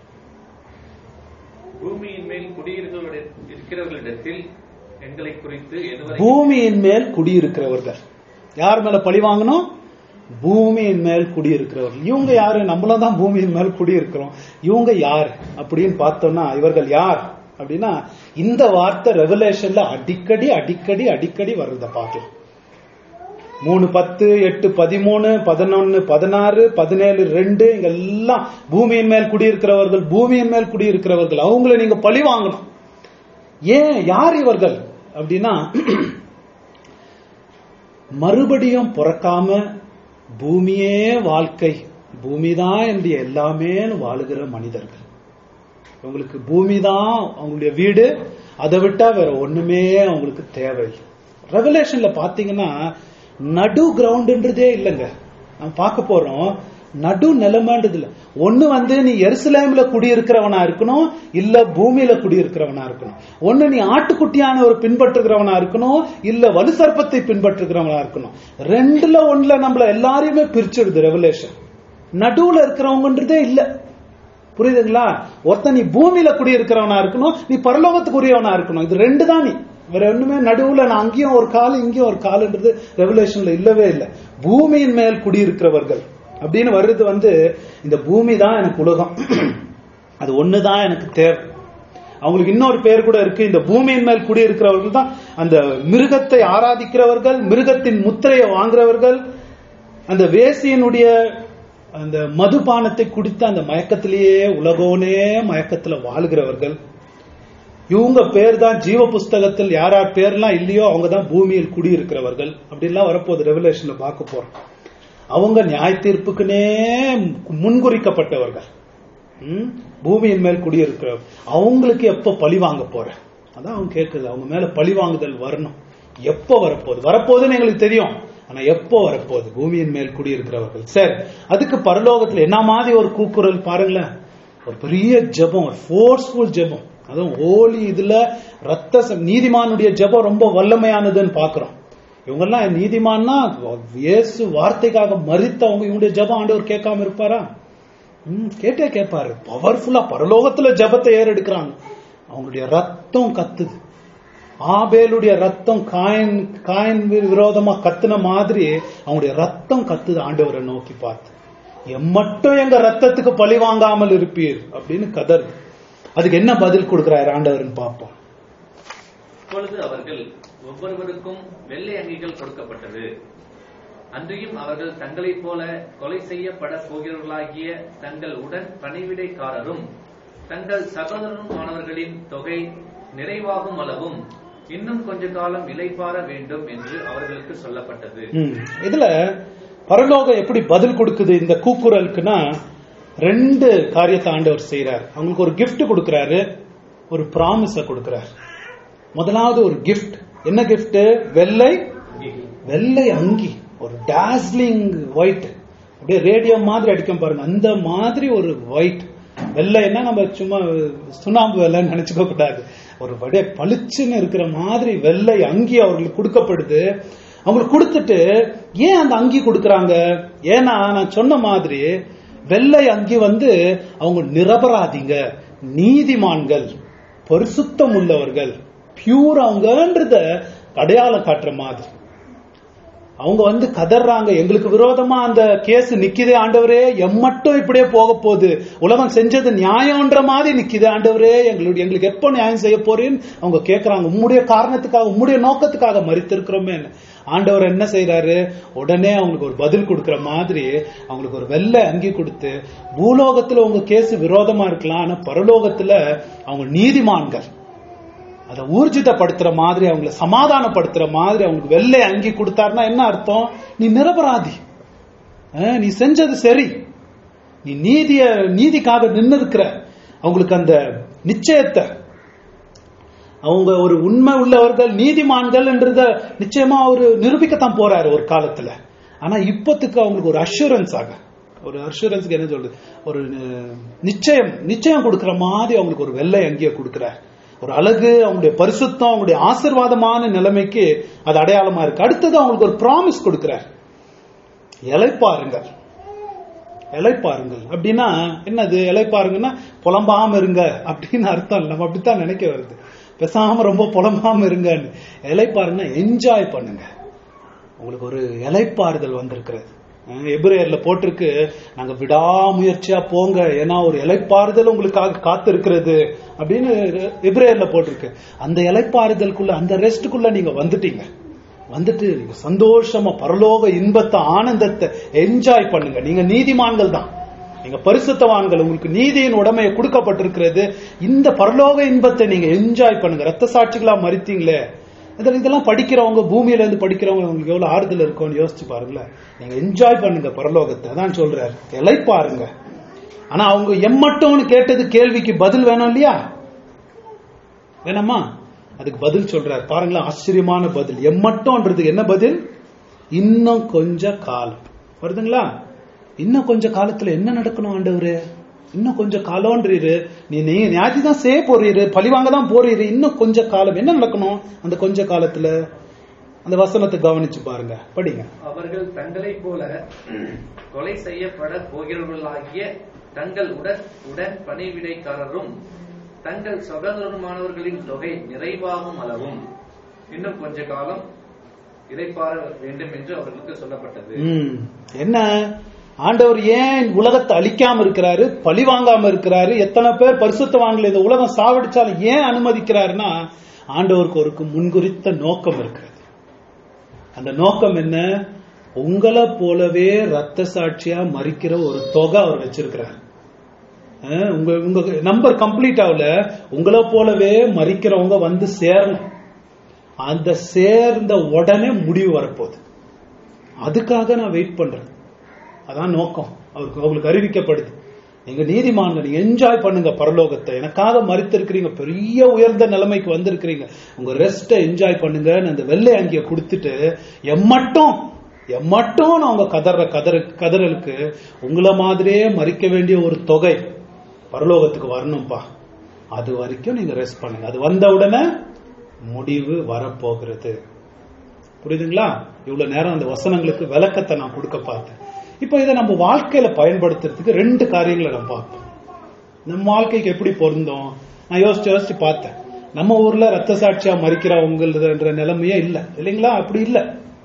பூமியின் மேல் குடியிருக்கிறவர்களிட- இருக்கிறவர்களிடத்தில் எங்களை குறித்து எதுவரை பூமியின் மேல் குடியிருக்கிறவர்கள் யார் மேல பழி வாங்கணும் பூமியின் மேல் குடியிருக்கிறவர்கள் இவங்க யாரு நம்மளும் தான் பூமியின் மேல் குடியிருக்கிறோம் இவங்க யார் அப்படின்னு பார்த்தோம்னா இவர்கள் யார் அப்படின்னா இந்த வார்த்தை ரெவலேஷன்ல அடிக்கடி அடிக்கடி அடிக்கடி வர்றத பார்க்கலாம் மூணு பத்து எட்டு பதிமூணு பதினொன்னு பதினாறு பதினேழு ரெண்டு இங்க எல்லாம் பூமியின் மேல் குடியிருக்கிறவர்கள் பூமியின் மேல் குடியிருக்கிறவர்கள் அவங்கள நீங்க பழி வாங்கணும் ஏன் யார் இவர்கள் அப்படின்னா மறுபடியும் பிறக்காம பூமியே வாழ்க்கை பூமிதான் என்னுடைய எல்லாமே வாழுகிற மனிதர்கள் அவங்களுக்கு பூமி தான் அவங்களுடைய வீடு அதை விட்டா வேற ஒண்ணுமே அவங்களுக்கு தேவை ரெவலேஷன்ல பாத்தீங்கன்னா நடு கிரவுண்டுன்றதே இல்லைங்க நம்ம பார்க்க போறோம் நடு நிலைமைன்றது இல்ல ஒண்ணு வந்து நீ எருசலேம்ல குடியிருக்கிறவனா இருக்கணும் இல்ல பூமியில குடியிருக்கிறவனா இருக்கணும் ஒண்ணு நீ ஆட்டுக்குட்டியான ஒரு பின்பற்றுகிறவனா இருக்கணும் இல்ல வலு சர்ப்பத்தை பின்பற்றுகிறவனா இருக்கணும் ரெண்டுல ஒண்ணுல நம்மள எல்லாரையுமே பிரிச்சிடுது ரெவலேஷன் நடுவுல இருக்கிறவங்கன்றதே இல்ல புரியுதுங்களா ஒருத்தன் நீ பூமியில குடியிருக்கிறவனா இருக்கணும் நீ பரலோகத்துக்குரியவனா இருக்கணும் இது ரெண்டு தான் நீ வேற ஒண்ணுமே நடுவுல நான் அங்கேயும் ஒரு கால் இங்கேயும் ஒரு கால்ன்றது ரெவலேஷன்ல இல்லவே இல்லை பூமியின் மேல் குடியிருக்கிறவர்கள் அப்படின்னு வர்றது வந்து இந்த பூமி தான் எனக்கு உலகம் அது ஒண்ணுதான் எனக்கு தேவை அவங்களுக்கு இன்னொரு பேர் கூட இருக்கு இந்த பூமியின் மேல் குடியிருக்கிறவர்கள் தான் அந்த மிருகத்தை ஆராதிக்கிறவர்கள் மிருகத்தின் முத்திரையை வாங்குறவர்கள் அந்த வேசியனுடைய அந்த மதுபானத்தை குடித்த அந்த மயக்கத்திலேயே உலகோனே மயக்கத்துல வாழுகிறவர்கள் இவங்க பேர் தான் ஜீவ புஸ்தகத்தில் யார் யார் பேர்லாம் இல்லையோ அவங்க தான் பூமியில் குடியிருக்கிறவர்கள் அப்படின்லாம் வரப்போகுது ரெவலேஷன்ல பார்க்க போறோம் அவங்க நியாய தீர்ப்புக்குனே முன்குறிக்கப்பட்டவர்கள் ம்? பூமியின் மேல் குடியிருக்கிறவர் அவங்களுக்கு எப்ப பழி வாங்க போற அதான் அவங்க கேட்குது அவங்க மேல பழி வாங்குதல் வரணும் எப்போ வரப்போகுது வரப்போகுதுன்னு எங்களுக்கு தெரியும் ஆனா எப்போ வரப்போகுது பூமியின் மேல் குடியிருக்கிறவர்கள் சரி அதுக்கு பரலோகத்துல என்ன மாதிரி ஒரு கூக்குரல் பாருங்களேன் ஒரு பெரிய ஜெபம் ஒரு ஃபோர்ஸ்ஃபுல் ஜெபம் அதுவும் ஓலி இதுல ரத்த ச- நீதிமானுடைய ஜெபம் ரொம்ப வல்லமையானதுன்னு பாக்குறோம் இவங்கெல்லாம் நீதிமான்னா இயேசு வார்த்தைக்காக மறித்தவங்க இவங்களுடைய ஜெபம் ஆண்டவர் கேட்காம இருப்பாரா ம், கேட்டே கேட்பாரு பவர்ஃபுல்லா பரலோகத்துல ஜெபத்தை ஏறெடுக்கிறாங்க அவங்களுடைய ரத்தம் கத்துது ஆபேலுடைய ரத்தம் காயன் காயன் வி- விரோதமா கத்துன மாதிரி அவங்களுடைய ரத்தம் கத்துது ஆண்டவரை நோக்கி பார்த்து எம்மட்டும் எங்க ரத்தத்துக்கு பழி வாங்காமல் இருப்பீர் அப்படின்னு கதறு அதுக்கு என்ன பதில் கொடுக்கிறாரு ஆண்டவர்னு பார்ப்போம் அப்பொழுது அவர்கள் ஒவ்வொருவருக்கும் வெள்ளை அங்கிகள் கொடுக்கப்பட்டது அன்றியும் அவர்கள் தங்களைப் போல கொலை செய்யப்பட போகிறவர்களாகிய தங்கள் உடன் பணிவிடைக்காரரும் தங்கள் சகோதரனுமானவர்களின் தொகை நிறைவாகும் அளவும் இன்னும் கொஞ்ச காலம் இலைப்பார வேண்டும் என்று அவர்களுக்கு சொல்லப்பட்டது ம். இதுல பரலோகம் எப்படி பதில் கொடுக்குது இந்த கூக்குரலுக்குன்னா ரெண்டு காரியத்தை ஆண்டவர் செய்றார் அவங்களுக்கு ஒரு gift கொடுக்கறாரு ஒரு ப்ராமிஸ கொடுக்கறாரு முதலாவது ஒரு gift என்ன gift வெள்ளை வெள்ளை அங்கி ஒரு டாஸ்லிங் ஒயிட் அப்படியே ரேடியம் மாதிரி அடிக்கும் பாருங்க அந்த மாதிரி ஒரு ஒயிட் வெள்ளைன்னா நம்ம சும்மா சுண்ணாம்பு வெள்ளைன்னு நினைச்சுக்க கூடாது ஒரு அப்படியே பளிச்சுன்னு இருக்கிற மாதிரி வெள்ளை அங்கி அவர்களுக்கு கொடுக்கப்படுது அவங்களுக்கு கொடுத்துட்டு ஏன் அந்த அங்கி கொடுக்கறாங்க ஏன்னா நான் சொன்ன மாதிரி வெள்ளை அங்கி வந்து அவங்க நிரபராதிங்க நீதிமான்கள் பரிசுத்தம் உள்ளவர்கள் பியூர் அவங்கன்றத அடையாளம் காட்டுற மாதிரி அவங்க வந்து கதறாங்க எங்களுக்கு விரோதமா அந்த கேஸ் நிக்குதே ஆண்டவரே எம்மட்டும் இப்படியே போக போகுது உலகம் செஞ்சது நியாயம்ன்ற மாதிரி நிக்குது ஆண்டவரே எங்களுடைய எங்களுக்கு எப்போ நியாயம் செய்ய போறேன்னு அவங்க கேக்குறாங்க உம்முடைய காரணத்துக்காக உம்முடைய நோக்கத்துக்காக மறித்திருக்கிறோமே ஆண்டவர் என்ன செய்யறாரு உடனே அவங்களுக்கு ஒரு பதில் கொடுக்கிற மாதிரி அவங்களுக்கு ஒரு வெள்ளை அங்கி கொடுத்து பூலோகத்துல உங்க கேஸ் விரோதமா இருக்கலாம் ஆனா பரலோகத்துல அவங்க நீதிமான்கள் அதை ஊர்ஜிதப்படுத்துற மாதிரி அவங்கள சமாதானப்படுத்துற மாதிரி அவங்களுக்கு வெள்ளை அங்கி கொடுத்தாருன்னா என்ன அர்த்தம் நீ நிரபராதி அஹ், நீ செஞ்சது சரி நீ நீதிய நீதிக்காக நின்னு இருக்கிற அவங்களுக்கு அந்த நிச்சயத்தை அவங்க ஒரு உண்மை உள்ளவர்கள் நீதிமான்கள்ன்றத நிச்சயமா அவரு நிரூபிக்கத்தான் போறாரு ஒரு காலத்துல ஆனா இப்பத்துக்கு அவங்களுக்கு ஒரு அஷூரன்ஸ் ஆக ஒரு அஷூரன்ஸ்க்கு என்ன சொல்றது ஒரு அஹ், நிச்சயம் நிச்சயம் கொடுக்கிற மாதிரி அவங்களுக்கு ஒரு வெள்ளை அங்கிய கொடுக்கிறார் ஒரு அழகு அவங்களுடைய பரிசுத்தம் அவங்களுடைய ஆசீர்வாதமான நிலைமைக்கு அது அடையாளமா இருக்கு அடுத்தது அவங்களுக்கு ஒரு ப்ராமிஸ் கொடுக்கிறார் இலைப்பாருங்கள் இலைப்பாருங்கள் அப்படின்னா என்னது இலைப்பாருங்கன்னா புலம்பாம இருங்க அப்படின்னு அர்த்தம் இல்லை நம்ம அப்படித்தான் நினைக்க வருது பேசாம ரொம்ப புலம்பாம இருங்கன்னு இலைப்பாருங்கன்னா என்ஜாய் பண்ணுங்க உங்களுக்கு ஒரு இலைப்பாறுதல் வந்திருக்கிறது அஹ் எபிரேயர்ல போட்டிருக்கு நாங்க விடாமுயற்சியா போங்க ஏன்னா ஒரு இலைப்பாறுதல் உங்களுக்காக காத்து இருக்கிறது அப்படின்னு எபிரேயர்ல போட்டிருக்கு அந்த இலைப்பாறுதலுக்குள்ள அந்த ரெஸ்டுக்குள்ள நீங்க வந்துட்டீங்க வந்துட்டு நீங்க சந்தோஷமா பரலோக இன்பத்தை ஆனந்தத்தை என்ஜாய் பண்ணுங்க நீங்க நீதிமான்கள் தான் நீங்க பரிசுத்தவான்கள் உங்களுக்கு நீதியின் உடமையை கொடுக்கப்பட்டிருக்கிறது இந்த பரலோக இன்பத்தை நீங்க என்ஜாய் பண்ணுங்க ரத்த சாட்சிகளா மறித்தீங்களே இதில் இதெல்லாம் படிக்கிறவங்க பூமியில இருந்து படிக்கிறவங்க உங்களுக்கு எவ்வளவு ஆறுதல் இருக்கும்னு யோசிச்சு பாருங்களேன் நீங்க என்ஜாய் பண்ணுங்க பரலோகத்தை அதான் சொல்றாரு இலை பாருங்க ஆனா அவங்க எம்மட்டோன்னு கேட்டது கேள்விக்கு பதில் வேணும் இல்லையா வேணாமா அதுக்கு பதில் சொல்றாரு பாருங்களேன் ஆச்சரியமான பதில் எம்மட்டோன்றதுக்கு என்ன பதில் இன்னும் கொஞ்ச காலம் வருதுங்களா இன்னும் கொஞ்ச காலத்துல என்ன நடக்கணும் ஆண்டவரே இன்னும் கொஞ்சம் காலம்ன்றீரு நீ நீ ஞாதி தான் செய்ய போறீரு பழிவாங்க தான் போறீரு இன்னும் கொஞ்ச காலம் என்ன நடக்கணும் அந்த கொஞ்ச காலத்துல அந்த வசனத்தை கவனிச்சு பாருங்க படிங்க அவர்கள் தங்களைப் போல கொலை செய்யப்பட போகிறவர்களாகிய தங்கள் உடன் உடன் பணிவிடைக்காரரும் தங்கள் சகோதரமானவர்களின் தொகை நிறைவாகும் அளவும் இன்னும் கொஞ்ச காலம் இதைப்பார வேண்டும் என்று அவர்களுக்கு சொல்லப்பட்டது ம். என்ன ஆண்டவர் ஏன் உலகத்தை அழிக்காம இருக்கிறாரு பழி வாங்காம இருக்கிறாரு எத்தனை பேர் பரிசுத்தவான்கள் இந்த உலகம் சாவடிச்சாலும் ஏன் அனுமதிக்கிறாருன்னா ஆண்டவருக்கு ஒரு முன்குறித்த நோக்கம் இருக்கிறது அந்த நோக்கம் என்ன உங்களை போலவே ரத்த சாட்சியா மறிக்கிற ஒரு தொகை அவர் வச்சிருக்கிறார் அஹ் உங்க உங்க நம்பர் கம்ப்ளீட் ஆகல உங்களை போலவே மறிக்கிறவங்க வந்து சேரணும் அந்த சேர்ந்த உடனே முடிவு வரப்போகுது அதுக்காக நான் வெயிட் பண்றேன் அதான் நோக்கம் அவருக்கு அவங்களுக்கு அறிவிக்கப்படுது நீங்க நீதிமான்கள் நீங்க என்ஜாய் பண்ணுங்க பரலோகத்தை எனக்காக மறித்திருக்கிறீங்க பெரிய உயர்ந்த நிலைமைக்கு வந்திருக்கிறீங்க உங்க ரெஸ்ட்டை என்ஜாய் பண்ணுங்கன்னு அந்த வெள்ளை அங்கிய கொடுத்துட்டு எம்மட்டும் எம்மட்டும் நான் உங்க கதற கதற கதறலுக்கு உங்களை மாதிரியே மறிக்க வேண்டிய ஒரு தொகை பரலோகத்துக்கு வரணும்பா அது வரைக்கும் நீங்க ரெஸ்ட் பண்ணுங்க அது வந்த உடனே முடிவு வரப்போகிறது புரியுதுங்களா இவ்வளவு நேரம் அந்த வசனங்களுக்கு விளக்கத்தை நான் கொடுக்க பார்த்தேன் இப்போ இதை நம்ம வாழ்க்கையில பயன்படுத்துறதுக்கு ரெண்டு காரியங்களை நம்ம பார்ப்போம் நம்ம வாழ்க்கைக்கு எப்படி பொருந்தோம் நான் யோசிச்சு யோசிச்சு பார்த்தேன் நம்ம ஊர்ல ரத்த சாட்சியா மறிக்கிறவங்கன்ற நிலைமையே இல்ல இல்லைங்களா அப்படி இல்ல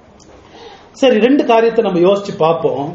சரி ரெண்டு காரியத்தை நம்ம யோசிச்சு பார்ப்போம்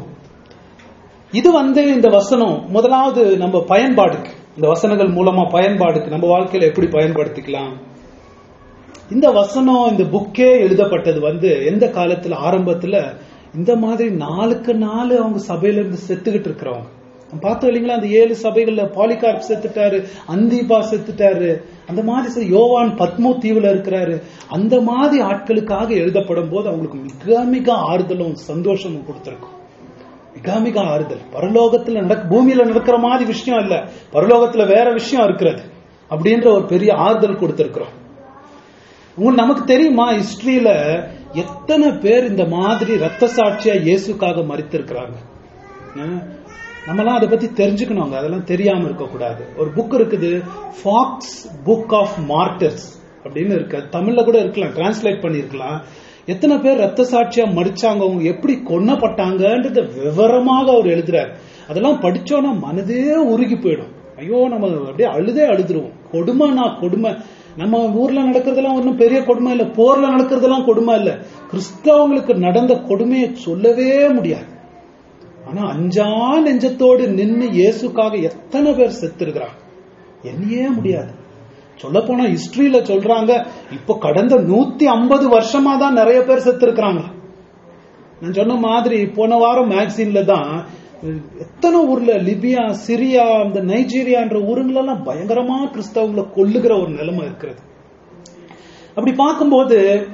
இது வந்து இந்த வசனம் முதலாவது நம்ம பயன்பாடுக்கு இந்த வசனங்கள் மூலமா பயன்பாடுக்கு நம்ம வாழ்க்கையில எப்படி பயன்படுத்திக்கலாம் இந்த வசனம் இந்த புக்கே எழுதப்பட்டது வந்து எந்த காலத்துல ஆரம்பத்துல இந்த மாதிரி நாளுக்கு நாள் அவங்க சபையில இருந்து செத்துக்கிட்டு இருக்கிறவங்க நம்ம பார்த்தோம் இல்லைங்களா அந்த ஏழு சபைகள்ல பாலிகார்ப் செத்துட்டாரு அந்தீபா செத்துட்டாரு அந்த மாதிரி சில யோவான் பத்மோ தீவுல இருக்கிறாரு அந்த மாதிரி ஆட்களுக்காக எழுதப்படும் போது அவங்களுக்கு மிக மிக ஆறுதலும் சந்தோஷமும் கொடுத்திருக்கும் மிக மிக ஆறுதல் பரலோகத்துல நடக்க பூமியில நடக்கிற மாதிரி விஷயம் இல்ல பரலோகத்துல வேற விஷயம் இருக்கிறது அப்படின்ற ஒரு பெரிய ஆறுதல் கொடுத்திருக்கிறோம் உங்களுக்கு நமக்கு தெரியுமா ஹிஸ்டரியில எத்தனை பேர் இந்த மாதிரி ரத்த சாட்சியா இயேசுக்காக மறித்திருக்கிறாங்க அஹ் நம்மலாம் அதை பத்தி தெரிஞ்சுக்கணுங்க அதெல்லாம் தெரியாம இருக்க கூடாது ஒரு புக் இருக்குது ஃபாக்ஸ் புக் ஆஃப் மார்டர்ஸ் அப்படின்னு இருக்கு அது தமிழ்ல கூட இருக்கலாம் டிரான்ஸ்லேட் பண்ணிருக்கலாம் எத்தனை பேர் ரத்த சாட்சியா மடிச்சாங்க அவங்க எப்படி கொன்னப்பட்டாங்கன்றத விவரமாக அவர் எழுதுறாரு அதெல்லாம் படிச்சோன்னா மனதே உருகி போயிடும் ஐயோ நம்ம அப்படியே அழுதே அழுதுருவோம் கொடுமைனா கொடுமை நம்ம ஊர்ல நடக்கிறதெல்லாம் ஒன்றும் பெரிய கொடுமை இல்ல போர்ல நடக்கிறதெல்லாம் கொடுமை இல்ல கிறிஸ்தவங்களுக்கு நடந்த கொடுமையை சொல்லவே முடியாது ஆனா அஞ்சா நெஞ்சத்தோடு நின்னு இயேசுக்காக எத்தனை பேர் செத்துருக்கிறாங்க என்னையே முடியாது சொல்ல போனா ஹிஸ்டரியில சொல்றாங்க இப்ப கடந்த நூத்தி ஐம்பது வருஷமா தான் நிறைய பேர் செத்துருக்கிறாங்க நான் சொன்ன மாதிரி போன வாரம் மேக்சின்ல தான் எத்தனை ஊர்ல லிபியா சிரியா இந்த நைஜீரியான்ற ஊருங்களெல்லாம் பயங்கரமா கிறிஸ்தவங்களை கொல்லுகிற ஒரு நிலைமை இருக்கிறது அப்படி பார்க்கும்போது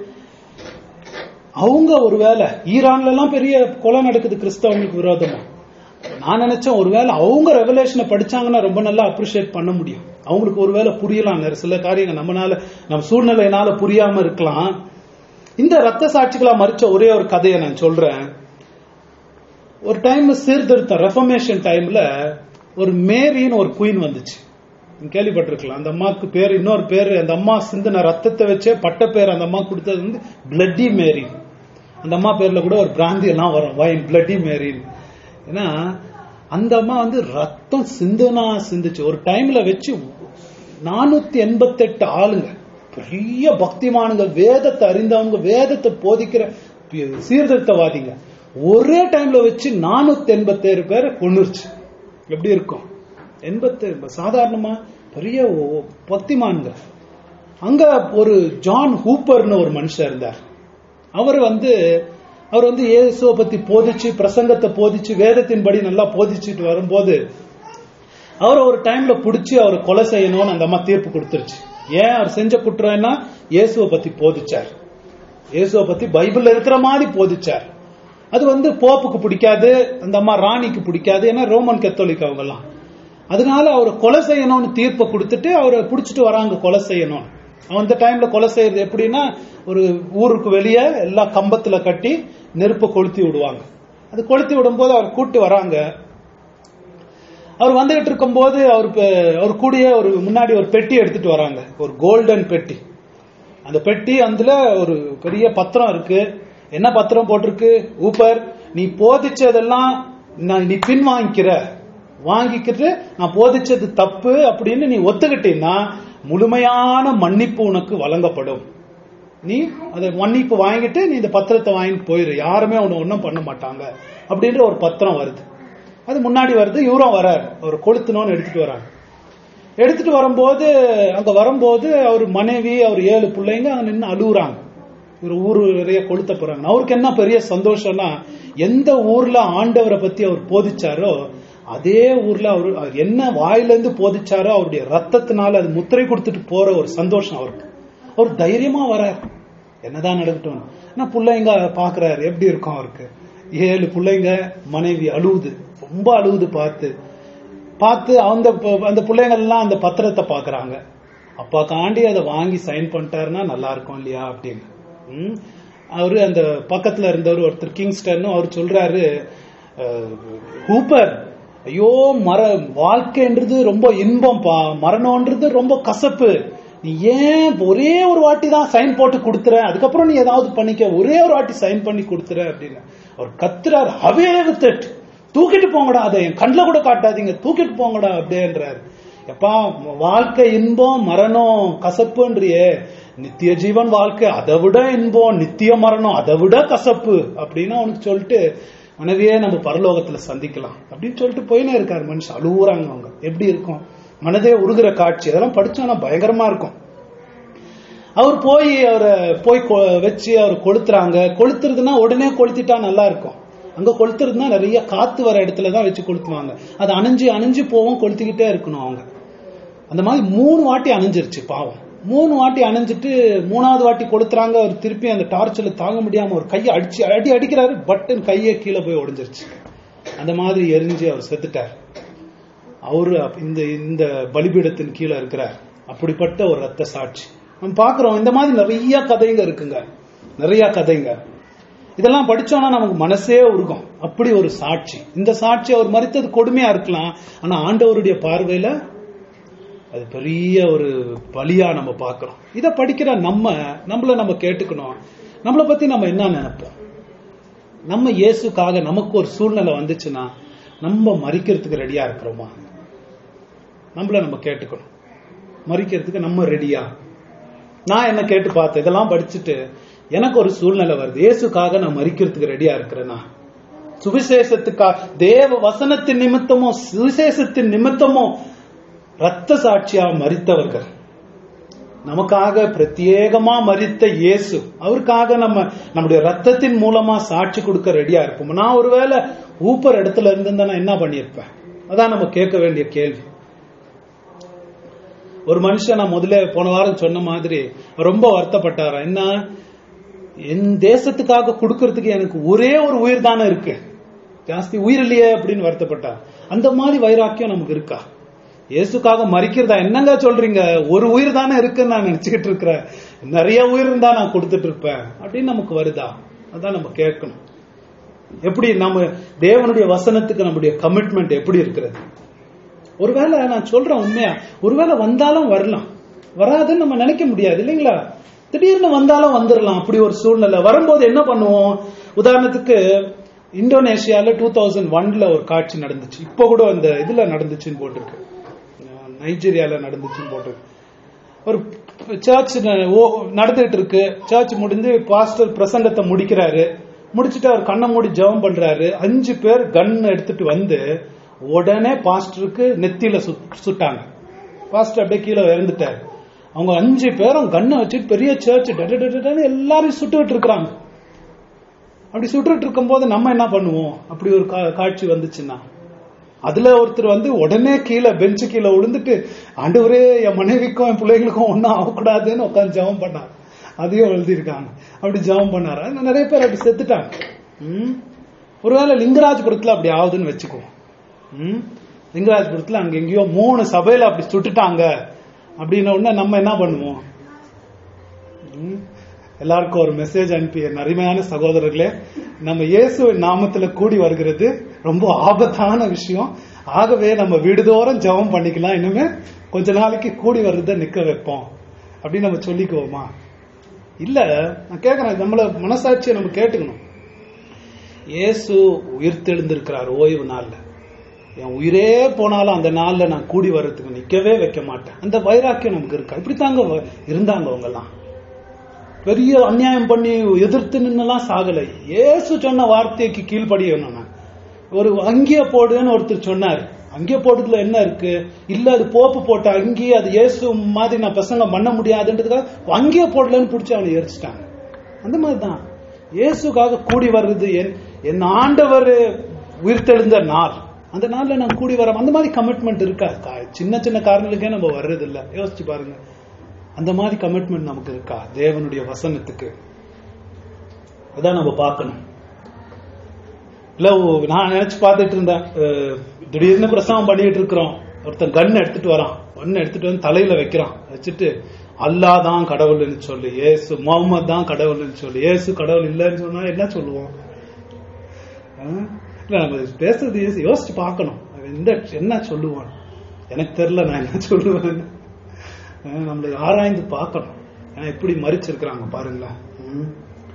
அவங்க ஒருவேளை ஈரான்ல எல்லாம் பெரிய கொலை நடக்குது கிறிஸ்தவங்களுக்கு விரோதமா நான் நினைச்சேன் ஒருவேளை அவங்க ரெவலேஷனை படிச்சாங்கன்னா ரொம்ப நல்லா அப்ரிஷியேட் பண்ண முடியும் அவங்களுக்கு ஒருவேளை புரியலாம் நிறைய சில காரியங்கள் நம்மனால நம்ம சூழ்நிலையினால புரியாம இருக்கலாம் இந்த ரத்த சாட்சிகளா மறிச்ச ஒரே ஒரு கதையை நான் சொல்றேன் ஒரு டைம் சீர்திருத்தம் ரெஃபர்மேஷன் டைம்ல ஒரு மேரின்னு ஒரு குயின் வந்துச்சு நீங்க கேள்விப்பட்டிருக்கலாம் அந்த அம்மாவுக்கு பேர் இன்னொரு பேர் அந்த அம்மா சிந்தின ரத்தத்தை வச்சே பட்ட பேர் அந்த அம்மா கொடுத்தது வந்து பிளட்டி மேரி அந்த அம்மா பேர்ல கூட ஒரு பிராந்தி எல்லாம் வரும் வைன் பிளட்டி மேரின்னு ஏன்னா அந்த அம்மா வந்து ரத்தம் சிந்துனா சிந்துச்சு ஒரு டைம்ல வச்சு நானூத்தி எண்பத்தெட்டு ஆளுங்க பெரிய பக்திமானுங்க வேதத்தை அறிந்தவங்க வேதத்தை போதிக்கிற சீர்திருத்தவாதிங்க ஒரே டைம்ல வச்சு நானூத்தி எண்பத்தேழு பேரை கொண்டுருச்சு எப்படி இருக்கும் எண்பத்தேழு சாதாரணமா பெரிய பக்திமான்ங்க அங்க ஒரு ஜான் ஹூப்பர்னு ஒரு மனுஷன் இருந்தார் அவர் வந்து அவர் வந்து இயேசுவை பத்தி போதிச்சு பிரசங்கத்தை போதிச்சு வேதத்தின்படி நல்லா போதிச்சுட்டு வரும்போது அவர் ஒரு டைம்ல புடிச்சு அவர் கொலை செய்யணும்னு அந்த அம்மா தீர்ப்பு கொடுத்துருச்சு ஏன் அவர் செஞ்ச குற்றம்னா இயேசுவை பத்தி போதிச்சார் இயேசுவை பத்தி பைபிள்ல இருக்கிற மாதிரி போதிச்சார் அது வந்து போப்புக்கு பிடிக்காது அந்த அம்மா ராணிக்கு பிடிக்காது ஏன்னா ரோமன் கத்தோலிக் அவங்க எல்லாம் அதனால அவர் கொலை செய்யணும்னு தீர்ப்பை கொடுத்துட்டு அவரை பிடிச்சிட்டு வராங்க கொலை செய்யணும் அந்த டைம்ல கொலை செய்யறது எப்படின்னா ஒரு ஊருக்கு வெளியே எல்லா கம்பத்துல கட்டி நெருப்பை கொளுத்தி விடுவாங்க அது கொளுத்தி விடும்போது அவர் கூட்டு வராங்க அவர் வந்துகிட்டு இருக்கும்போது அவர் அவர் கூடிய ஒரு முன்னாடி ஒரு பெட்டி எடுத்துட்டு வராங்க ஒரு கோல்டன் பெட்டி அந்த பெட்டி அதுல ஒரு பெரிய பத்திரம் இருக்கு என்ன பத்திரம் போட்டிருக்கு ஊப்பர் நீ போதிச்சதெல்லாம் நீ பின் வாங்கிக்கிற வாங்கிக்கிட்டு நான் போதிச்சது தப்பு அப்படின்னு நீ ஒத்துக்கிட்டீங்கன்னா முழுமையான மன்னிப்பு உனக்கு வழங்கப்படும் நீ அதை மன்னிப்பு வாங்கிட்டு நீ இந்த பத்திரத்தை வாங்கிட்டு போயிரு யாருமே உன்னை ஒன்றும் பண்ண மாட்டாங்க அப்படின்ற ஒரு பத்திரம் வருது அது முன்னாடி வருது இவரும் வராரு அவர் கொளுத்தணும்னு எடுத்துட்டு வராங்க எடுத்துட்டு வரும்போது அங்க வரும்போது அவர் மனைவி அவர் ஏழு பிள்ளைங்க அங்க நின்று அழுகுறாங்க ஒரு ஊர் நிறைய கொளுத்த போறாங்க அவருக்கு என்ன பெரிய சந்தோஷம்னா எந்த ஊர்ல ஆண்டவரை பத்தி அவர் போதிச்சாரோ அதே ஊர்ல அவர் அவர் என்ன வாயிலிருந்து போதிச்சாரோ அவருடைய ரத்தத்தினால அது முத்திரை கொடுத்துட்டு போற ஒரு சந்தோஷம் அவருக்கு அவர் தைரியமா வரார் என்னதான் நடக்கட்டும் ஆனா பிள்ளைங்க பாக்குறாரு எப்படி இருக்கும் அவருக்கு ஏழு பிள்ளைங்க மனைவி அழுவுது ரொம்ப அழுவுது பார்த்து பார்த்து அந்த அந்த பிள்ளைங்க எல்லாம் அந்த பத்திரத்தை பாக்குறாங்க அப்பா காண்டி அதை வாங்கி சைன் பண்ணிட்டாருன்னா நல்லா இருக்கும் இல்லையா அப்படின்னு ம். அவரு அந்த பக்கத்துல இருந்தவர் ஒருத்தர் கிங்ஸ்டன் அவர் சொல்றாரு அஹ், ஹூப்பர் ஐயோ மர வாழ்க்கைன்றது ரொம்ப இன்பம்பா மரணம்ன்றது ரொம்ப கசப்பு நீ ஏன் ஒரே ஒரு வாட்டி தான் சைன் போட்டு கொடுத்துற அதுக்கப்புறம் நீ ஏதாவது பண்ணிக்க ஒரே ஒரு வாட்டி சைன் பண்ணி கொடுத்துற அப்படின்னு அவர் கத்துறாரு அவே வித்தட் தூக்கிட்டு போங்கடா அதை என் கண்ணில் கூட காட்டாதீங்க தூக்கிட்டு போங்கடா அப்படின்றாரு எப்பா வாழ்க்கை இன்பம் மரணம் கசப்புன்றியே நித்திய ஜீவன் வாழ்க்கை அதை விட இன்பம் நித்திய மரணம் அதை விட கசப்பு அப்படின்னு அவனுக்கு சொல்லிட்டு மனைவியே நம்ம பரலோகத்துல சந்திக்கலாம் அப்படின்னு சொல்லிட்டு போயினே இருக்காரு மனுஷன் அழுவுறாங்க அவங்க எப்படி இருக்கும் மனதே உருகிற காட்சி அதெல்லாம் படிச்சோன்னா பயங்கரமா இருக்கும் அவர் போய் அவரை போய் கொ- வச்சு அவர் கொளுத்துறாங்க கொளுத்துறதுன்னா உடனே கொளுத்திட்டா நல்லா இருக்கும் அங்க கொளுத்துறதுன்னா நிறைய காத்து வர இடத்துல தான் வச்சு கொளுத்துவாங்க அது அணைஞ்சு அணைஞ்சு போவும் கொளுத்திக்கிட்டே இருக்கணும் அவங்க அந்த மாதிரி மூணு வாட்டி அணைஞ்சிருச்சு பாவம் மூணு வாட்டி அணைஞ்சிட்டு மூணாவது வாட்டி கொளுத்துறாங்க அவர் திருப்பி அந்த டார்ச்சில் தாங்க முடியாம ஒரு கையை அடிச்சு அடி அடிக்கிறாரு பட்டன் கையே கீழே போய் உடைஞ்சிருச்சு அந்த மாதிரி எரிஞ்சு அவர் செத்துட்டார் அவரு அப்ப இந்த இந்த பலிபீடத்தின் கீழே இருக்கிறார் அப்படிப்பட்ட ஒரு ரத்த சாட்சி நம்ம பாக்குறோம் இந்த மாதிரி நிறைய கதைங்க இருக்குங்க நிறைய கதைங்க இதெல்லாம் படிச்சோம்னா நமக்கு மனசே உருகும் அப்படி ஒரு சாட்சி இந்த சாட்சி அவர் மறித்தது கொடுமையா இருக்கலாம் ஆனா ஆண்டவருடைய பார்வையில அது பெரிய ஒரு பலியா நம்ம பார்க்கிறோம் இத படிக்கிற நம்ம நம்மள நம்ம கேட்டுக்கணும் நம்மளை பத்தி நம்ம என்ன நினைப்போம் நம்ம இயேசுக்காக நமக்கு ஒரு சூழ்நிலை வந்துச்சுன்னா நம்ம மறிக்கிறதுக்கு ரெடியா இருக்கிறோமா நம்மள நம்ம கேட்டுக்கணும் மறிக்கிறதுக்கு நம்ம ரெடியா நான் என்ன கேட்டு பார்த்தேன் இதெல்லாம் படிச்சுட்டு எனக்கு ஒரு சூழ்நிலை வருது இயேசுக்காக நான் மறிக்கிறதுக்கு ரெடியா இருக்கிறேனா சுவிசேஷத்துக்காக தேவ வசனத்தின் நிமித்தமோ சுவிசேஷத்தின் நிமித்தமோ ரத்த சாட்சியா மறித்தவர்கள் நமக்காக பிரத்யேகமா மறித்த இயேசு அவருக்காக நம்ம நம்முடைய ரத்தத்தின் மூலமா சாட்சி கொடுக்க ரெடியா இருப்போம் நான் ஒருவேளை ஊப்பர் இடத்துல இருந்திருந்தா நான் என்ன பண்ணியிருப்பேன் அதான் நம்ம கேட்க வேண்டிய கேள்வி ஒரு மனுஷன் நான் முதல்ல போன வாரம் சொன்ன மாதிரி ரொம்ப வருத்தப்பட்டாரா என்ன என் தேசத்துக்காக கொடுக்கறதுக்கு எனக்கு ஒரே ஒரு உயிர் தானே இருக்கு ஜாஸ்தி உயிர் இல்லையே அப்படின்னு வருத்தப்பட்டார் அந்த மாதிரி வைராக்கியம் நமக்கு இருக்கா இயேசுக்காக மறிக்கிறதா என்னங்க சொல்றீங்க ஒரு உயிர் தானே இருக்குன்னு நான் நினைச்சுக்கிட்டு இருக்கிறேன் நிறைய உயிர் இருந்தா நான் கொடுத்துட்டு இருப்பேன் அப்படின்னு நமக்கு வருதா அதான் நம்ம கேட்கணும் எப்படி நம்ம தேவனுடைய வசனத்துக்கு நம்முடைய கமிட்மெண்ட் எப்படி இருக்கிறது ஒருவேளை நான் சொல்றேன் உண்மையா ஒருவேளை வந்தாலும் வரலாம் வராதுன்னு நம்ம நினைக்க முடியாது இல்லைங்களா திடீர்னு வந்தாலும் வந்துடலாம் அப்படி ஒரு சூழ்நிலை வரும்போது என்ன பண்ணுவோம் உதாரணத்துக்கு இந்தோனேஷியால டூ தௌசண்ட் ஒன்ல ஒரு காட்சி நடந்துச்சு இப்போ கூட அந்த இதுல நடந்துச்சுன்னு போட்டிருக்கு அஹ் நைஜீரியால நடந்துச்சுன்னு போட்டிருக்கு ஒரு சர்ச் நடந்துட்டு இருக்கு சர்ச் முடிஞ்சு பாஸ்டர் பிரசங்கத்தை முடிக்கிறாரு முடிச்சுட்டு அவர் கண்ணை மூடி ஜெபம் பண்றாரு அஞ்சு பேர் கன் எடுத்துட்டு வந்து உடனே பாஸ்டருக்கு நெத்தியில சுட்- சுட்டாங்க பாஸ்டர் அப்படியே கீழே இறந்துட்டாரு அவங்க அஞ்சு பேரும் கண்ணை வச்சுட்டு பெரிய சர்ச் எல்லாரையும் சுட்டுக்கிட்டு இருக்கிறாங்க அப்படி சுட்டுட்டு இருக்கும்போது நம்ம என்ன பண்ணுவோம் அப்படி ஒரு கா- காட்சி வந்துச்சுன்னா அதுல ஒருத்தர் வந்து உடனே கீழே பெஞ்சு கீழே விழுந்துட்டு ஆண்டவரே என் மனைவிக்கும் என் பிள்ளைகளுக்கும் ஒன்றும் ஆகக்கூடாதுன்னு உட்காந்து ஜெபம் பண்ணார் அதையும் எழுதியிருக்காங்க அப்படி ஜெபம் பண்ணாரு ஆனா நிறைய பேர் அப்படி செத்துட்டாங்க ம்? ஒருவேளை லிங்கராஜபுரத்துல அப்படி ஆகுதுன்னு வச்சுக்குவோம் ம்? லிங்கராஜபுரத்துல அங்க எங்கேயோ மூணு சபையில அப்படி சுட்டுட்டாங்க அப்படின்ன உடனே நம்ம என்ன பண்ணுவோம் ம்? எல்லாருக்கும் ஒரு மெசேஜ் அனுப்பி என் அருமையான சகோதரர்களே நம்ம இயேசுவின் நாமத்துல கூடி வருகிறது ரொம்ப ஆபத்தான விஷயம் ஆகவே நம்ம வீடுதோறும் ஜெபம் பண்ணிக்கலாம் இனிமே கொஞ்ச நாளைக்கு கூடி வர்றத நிக்க வைப்போம் அப்படின்னு நம்ம சொல்லிக்குவோமா இல்ல நான் கேக்குறேன் நம்மள மனசாட்சியை நம்ம கேட்டுக்கணும் இயேசு உயிர்த்தெழுந்திருக்கிறார் ஓய்வு நாள்ல என் உயிரே போனாலும் அந்த நாள்ல நான் கூடி வர்றதுக்கு நிக்கவே வைக்க மாட்டேன் அந்த வைராக்கியம் நமக்கு இருக்கா இப்படித்தாங்க வ- இருந்தாங்க அவங்கெல்லாம் பெரிய அநியாயம் பண்ணி எதிர்த்து நின்னெல்லாம் சாகலை இயேசு சொன்ன வார்த்தைக்கு கீழ்ப்படியணும் நான் ஒரு அங்கிய போடுன்னு ஒருத்தர் சொன்னார் அங்கிய போடுறதுல என்ன இருக்கு இல்ல அது போப்பு போட்ட அங்கி அது இயேசு மாதிரி நான் பசங்க பண்ண முடியாதுன்றதுக்காக அங்கிய போடலன்னு பிடிச்சி அவனை எரிச்சிட்டாங்க அந்த மாதிரி தான் இயேசுக்காக கூடி வர்றது என் என் ஆண்டவர் உயிர்த்தெழுந்த நாள் அந்த நாள்ல நான் கூடி வர அந்த மாதிரி கமிட்மெண்ட் இருக்கா கா- சின்ன சின்ன காரணங்களுக்கே நம்ம வர்றது இல்ல யோசிச்சு பாருங்க அந்த மாதிரி கமிட்மெண்ட் நமக்கு இருக்கா தேவனுடைய வசனத்துக்கு அதான் நம்ம பார்க்கணும் இல்ல ஓ- நான் நினைச்சு பார்த்துட்டு இருந்தேன் அஹ், திடீர்னு பிரசவம் பண்ணிட்டு இருக்கிறோம் ஒருத்தன் கன் எடுத்துட்டு வரான் கன் எடுத்துட்டு வந்து தலையில வைக்கிறான் வச்சுட்டு அல்லாஹ் தான் கடவுள்னு சொல்லி ஏசு முகமது தான் கடவுள்னு சொல்லி ஏசு கடவுள் இல்லைன்னு சொன்னா என்ன சொல்லுவோம் அஹ்? இல்ல நம்ம பேசுறது யோசி- யோசிச்சு பார்க்கணும் அவன் எந்த என்ன சொல்லுவான் எனக்கு தெரியல நான் என்ன சொல்லுவேன் அஹ் நம்மள ஆராய்ந்து பார்க்கணும் அஹ் எப்படி மறிச்சிருக்கிறாங்க பாருங்களேன் ம்.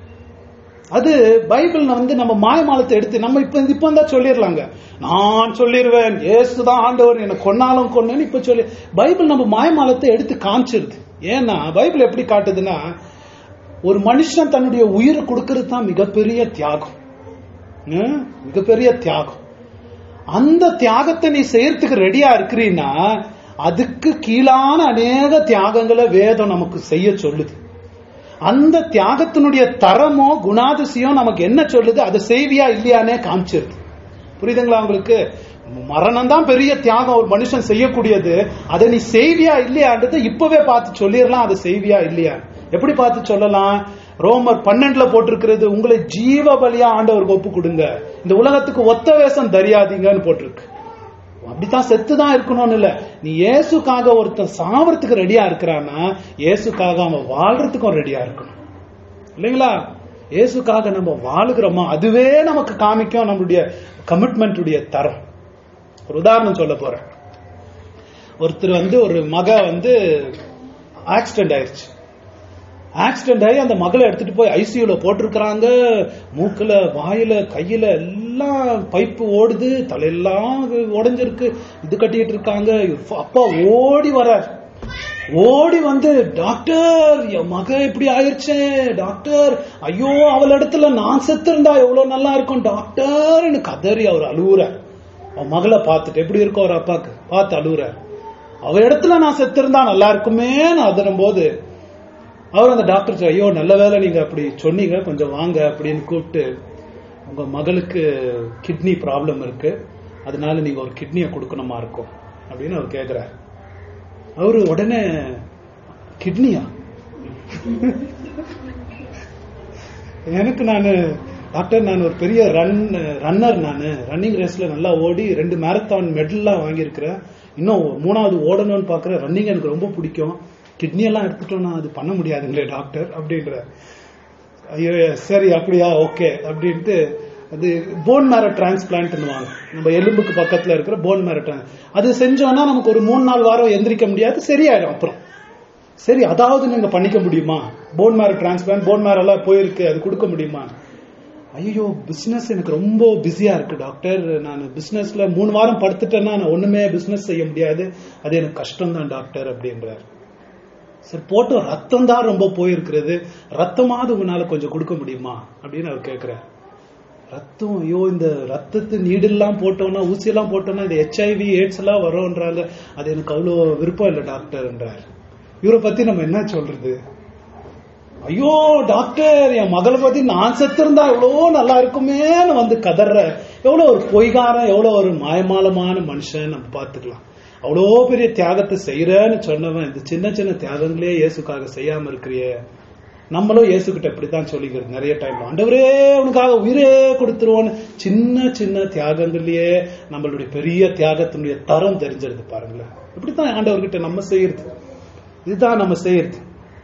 அது பைபிள் வந்து நம்ம மாயமாலத்தை எடுத்து நம்ம இப்ப இப்ப தான் சொல்லிடலாங்க நான் சொல்லிடுவேன் இயேசுதான் ஆண்டவர் என்ன கொன்னாலும் கொன்னேன்னு இப்ப சொல்லி பைபிள் நம்ம மாயமாலத்தை எடுத்து காமிச்சிருது ஏன்னா பைபிள் எப்படி காட்டுதுன்னா ஒரு மனுஷன் தன்னுடைய உயிரை கொடுக்கறது தான் மிகப்பெரிய தியாகம் ம்? மிகப்பெரிய தியாகம் அந்த தியாகத்தை நீ செய்யறதுக்கு ரெடியா இருக்கிறீன்னா அதுக்கு கீழான அநேக தியாகங்களை வேதம் நமக்கு செய்ய சொல்லுது அந்த தியாகத்தினுடைய தரமோ குணாதிசயம் நமக்கு என்ன சொல்லுது அதை செய்வியா இல்லையானே காமிச்சிருது புரியுதுங்களா உங்களுக்கு மரணம் தான் பெரிய தியாகம் ஒரு மனுஷன் செய்யக்கூடியது அதை நீ செய்வியா இல்லையான்றது இப்பவே பார்த்து சொல்லிடலாம் அதை செய்வியா இல்லையா எப்படி பார்த்து சொல்லலாம் ரோமர் பன்னெண்டுல போட்டிருக்கிறது உங்களை ஜீவ பலியா ஆண்டவருக்கு ஒப்பு கொடுங்க இந்த உலகத்துக்கு ஒத்த வேஷம் தரியாதீங்கன்னு போட்டிருக்கு அப்படித்தான் செத்து தான் இருக்கணும்னு இல்ல நீ இயேசுக்காக ஒருத்தன் சாவறதுக்கு ரெடியா இருக்கிறான்னா இயேசுக்காக அவன் வாழ்றதுக்கும் ரெடியா இருக்கணும் இல்லைங்களா இயேசுக்காக நம்ம வாழுகிறோமா அதுவே நமக்கு காமிக்கும் நம்மளுடைய கமிட்மெண்ட் உடைய தரம் ஒரு உதாரணம் சொல்ல போறேன் ஒருத்தர் வந்து ஒரு மக வந்து ஆக்சிடென்ட் ஆயிருச்சு ஆக்சிடென்ட் ஆகி அந்த மகளை எடுத்துட்டு போய் ஐசியூல போட்டிருக்கிறாங்க மூக்குல வாயில கையில எல்லாம் பைப்பு ஓடுது தலையெல்லாம் உடைஞ்சிருக்கு இது கட்டிட்டு இருக்காங்க அப்பா ஓடி வரார் ஓடி வந்து டாக்டர் என் மக இப்படி ஆயிருச்சே டாக்டர் ஐயோ அவள் இடத்துல நான் செத்து இருந்தா எவ்வளவு நல்லா இருக்கும் டாக்டர் கதறி அவர் அழுவுறார் அவன் மகளை பார்த்துட்டு எப்படி இருக்கும் அவர் அப்பாக்கு பார்த்து அழுவுறார் அவ இடத்துல நான் செத்து இருந்தா நல்லா இருக்குமே அதனும் போது அவர் அந்த டாக்டர் சொன்னார், ஐயோ நல்ல வேளை நீங்க அப்படி சொன்னீங்க கொஞ்சம் வாங்க அப்படின்னு கூப்பிட்டு உங்க மகளுக்கு கிட்னி ப்ராப்ளம் இருக்கு அதனால நீங்க ஒரு கிட்னியை கொடுக்கணுமா இருக்கும் அப்படின்னு அவர் கேக்குறாரு அவரு உடனே கிட்னியா எனக்கு நான் டாக்டர் நான் ஒரு பெரிய ரன் ரன்னர் நான் ரன்னிங் ரேஸ்ல நல்லா ஓடி ரெண்டு மேரத்தான் மெடல்லாம் வாங்கியிருக்கிறேன் இன்னும் மூணாவது ஓடணும்னு பார்க்குறேன் ரன்னிங் எனக்கு ரொம்ப பிடிக்கும் கிட்னி எல்லாம் எடுத்துட்டோம்னா அது பண்ண முடியாதுங்களே டாக்டர் அப்படின்ற ஐயோ சரி அப்படியா ஓகே அப்படின்ட்டு அது போன் மேரோ டிரான்ஸ்பிளான்ட்னுவாங்க நம்ம எலும்புக்கு பக்கத்துல இருக்கிற போன் மேரோ அது செஞ்சோம்னா நமக்கு ஒரு மூணு நாலு வாரம் எந்திரிக்க முடியாது சரியாயிடும் அப்புறம் சரி அதாவது நீங்க பண்ணிக்க முடியுமா bone marrow transplant bone marrow எல்லாம் போயிருக்கு அது கொடுக்க முடியுமா ஐயோ பிசினஸ் எனக்கு ரொம்ப பிஸியா இருக்கு டாக்டர் நான் பிசினஸ்ல மூணு வாரம் படுத்துட்டேன்னா நான் ஒண்ணுமே பிசினஸ் செய்ய முடியாது அது எனக்கு கஷ்டம் தான் டாக்டர் அப்படின்றார் சரி போட்டோம் ரத்தம் தான் ரொம்ப போயிருக்கிறது ரத்தமாவது உங்களால கொஞ்சம் கொடுக்க முடியுமா அப்படின்னு அவர் கேட்கிறார் ரத்தம் ஐயோ இந்த ரத்தத்து நீடெல்லாம் போட்டோம்னா ஊசியெல்லாம் போட்டோம்னா இந்த ஹெச்ஐவி எய்ட்ஸ் எல்லாம் வரும்ன்றாங்க அது எனக்கு அவ்வளோ விருப்பம் இல்லை டாக்டர்ன்றார் இவரை பத்தி நம்ம என்ன சொல்றது ஐயோ டாக்டர் என் மகளை பத்தி நான் செத்திருந்தா எவ்வளோ நல்லா இருக்குமேன்னு வந்து கதற எவ்வளோ ஒரு பொய்காரம் எவ்வளோ ஒரு மாயமாலமான மனுஷன் நம்ம பார்த்துக்கலாம் அவ்வளோ பெரிய தியாகத்தை செய்யறேன்னு சொன்னவன் இந்த சின்ன சின்ன தியாகங்களே இயேசுக்காக செய்யாம இருக்கிறியே நம்மளும் இயேசுகிட்ட இப்படித்தான் சொல்லிக்கிறது நிறைய டைம் ஆண்டவரே உனக்காக உயிரே கொடுத்துருவோன்னு சின்ன சின்ன தியாகங்கள்லயே நம்மளுடைய பெரிய தியாகத்தினுடைய தரம் தெரிஞ்சிருது பாருங்களேன் இப்படித்தான் ஆண்டவர்கிட்ட நம்ம செய்யறது இதுதான் நம்ம செய்யறது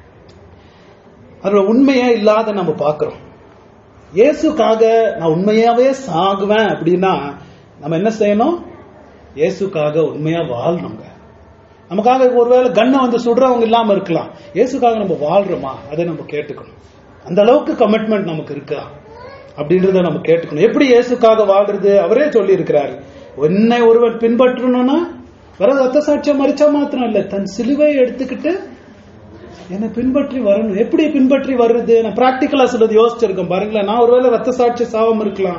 அதுல உண்மையே இல்லாத நம்ம பாக்குறோம் இயேசுக்காக நான் உண்மையாவே சாகுவேன் அப்படின்னா நம்ம என்ன செய்யணும் இயேசுக்காக உண்மையா வாழணுங்க நமக்காக ஒருவேளை கண்ணை வந்து சுடுறவங்க இல்லாம இருக்கலாம் இயேசுக்காக நம்ம வாழ்றோமா அதை நம்ம கேட்டுக்கணும் அந்த அளவுக்கு கமிட்மெண்ட் நமக்கு இருக்கா அப்படின்றத நம்ம கேட்டுக்கணும் எப்படி இயேசுக்காக வாழ்றது அவரே சொல்லி இருக்கிறார் உன்னை ஒருவன் பின்பற்றணும்னா வர ரத்த சாட்சியம் மறிச்சா மாத்திரம் இல்ல தன் சிலுவை எடுத்துக்கிட்டு என்னை பின்பற்றி வரணும் எப்படி பின்பற்றி வர்றது நான் பிராக்டிக்கலா சிலது யோசிச்சிருக்கேன் பாருங்களேன் நான் ஒருவேளை ரத்த சாட்சி சாவம் இருக்கலாம்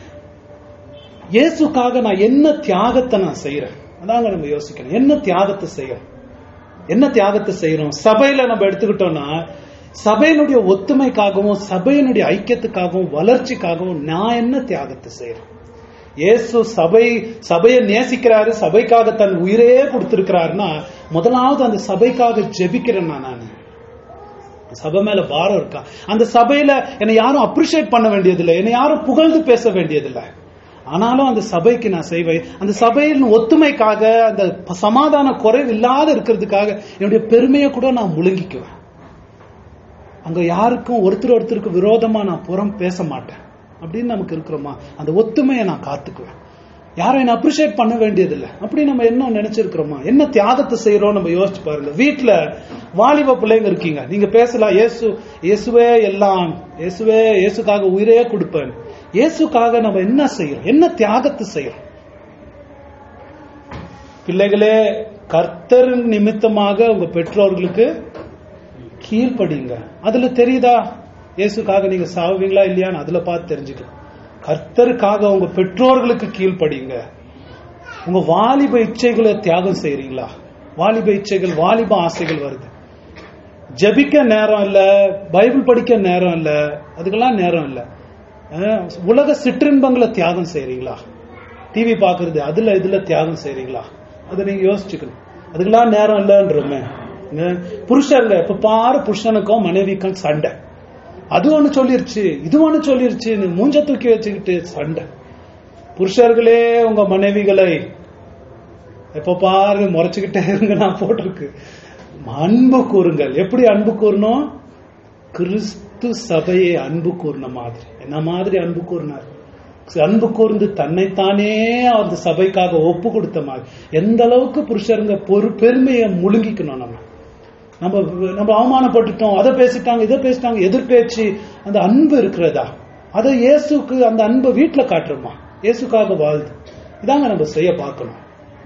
இயேசுக்காக நான் என்ன தியாகத்தை நான் செய்யறேன் அதாங்க நம்ம யோசிக்கணும் என்ன தியாகத்தை செய்யறோம் என்ன தியாகத்தை செய்யறோம் சபையில நம்ம எடுத்துக்கிட்டோம்னா சபையினுடைய ஒத்துமைக்காகவும் சபையினுடைய ஐக்கியத்துக்காகவும் வளர்ச்சிக்காகவும் நான் என்ன தியாகத்தை செய்யறேன் இயேசு சபை சபையை நேசிக்கிறாரு சபைக்காக தன் உயிரே கொடுத்திருக்கிறாருன்னா முதலாவது அந்த சபைக்காக ஜெபிக்கிறேன் நான் சபை மேல பாரம் இருக்கா அந்த சபையில என்னை யாரும் அப்ரிஷியேட் பண்ண வேண்டியதில்லை என்னை யாரும் புகழ்ந்து பேச வேண்டியதில்லை ஆனாலும் அந்த சபைக்கு நான் செய்வேன் அந்த சபையின் ஒத்துமைக்காக அந்த சமாதான குறைவு இல்லாத இருக்கிறதுக்காக என்னுடைய பெருமையை கூட நான் முழுங்கிக்குவேன் அங்க யாருக்கும் ஒருத்தர் ஒருத்தருக்கு விரோதமா நான் புறம் பேச மாட்டேன் அப்படின்னு நமக்கு இருக்கிறோமா அந்த ஒத்துமையை நான் காத்துக்குவேன் யாரும் என்ன அப்ரிஷியேட் பண்ண வேண்டியதில்லை அப்படி நம்ம என்ன நினைச்சிருக்கிறோமா என்ன தியாகத்தை செய்யறோம் நம்ம யோசிச்சு பாருங்க வீட்டுல வாலிப பிள்ளைங்க இருக்கீங்க நீங்க பேசலாம் இயேசு இயேசுவே எல்லாம் இயேசுவே இயேசுக்காக உயிரே கொடுப்பேன் இயேசுக்காக நம்ம என்ன செய்யறோம் என்ன தியாகத்தை செய்யறோம் பிள்ளைகளே கர்த்தர் நிமித்தமாக உங்க பெற்றோர்களுக்கு கீழ்ப்படிங்க அதுல தெரியுதா இயேசுக்காக நீங்க சாவுவீங்களா இல்லையான்னு அதுல பார்த்து தெரிஞ்சுக்கலாம் கர்த்தருக்காக உங்க பெற்றோர்களுக்கு கீழ்ப்படிங்க உங்க வாலிப இச்சைகளை தியாகம் செய்றீங்களா வாலிப இச்சைகள் வாலிப ஆசைகள் வருது ஜெபிக்க நேரம் இல்ல பைபிள் படிக்க நேரம் இல்ல அதுக்கெல்லாம் நேரம் இல்ல அஹ், உலக சிற்றின்பங்களை தியாகம் செய்றீங்களா டிவி பாக்குறது அதுல இதுல தியாகம் செய்றீங்களா அதை நீங்க யோசிச்சுக்கணும் அதுக்கெல்லாம் நேரம் இல்லைன்றோமே அஹ், புருஷர்ல இப்ப பாரு புருஷனுக்கும் மனைவிக்கும் சண்டை அது ஒண்ணு சொல்லிருச்சு இது ஒண்ணு சொல்லிருச்சு நீ மூஞ்ச தூக்கி வச்சுக்கிட்டு சண்டை புருஷர்களே உங்க மனைவிகளை எப்ப பாருங்க முறைச்சுக்கிட்டே இருங்க நான் போட்டிருக்கு அன்பு கூறுங்கள் எப்படி அன்பு கூறணும் கிறிஸ்து சபையை அன்பு கூர்ன மாதிரி என்ன மாதிரி அன்பு கூர்னார் அன்பு கூர்ந்து தன்னைத்தானே அந்த சபைக்காக ஒப்பு கொடுத்த மாதிரி எந்த அளவுக்கு புருஷருங்க பொறு பெருமையை முழுங்கிக்கணும் நம்ம நம்ம நம்ம அவமானப்பட்டுட்டோம் அதை பேசிட்டாங்க இதை பேசிட்டாங்க எதிர்பேச்சு அந்த அன்பு இருக்கிறதா அதை இயேசுக்கு அந்த அன்பை வீட்டுல காட்டுறோமா இயேசுக்காக வாழ்ந்து இதாங்க நம்ம செய்ய பார்க்கணும்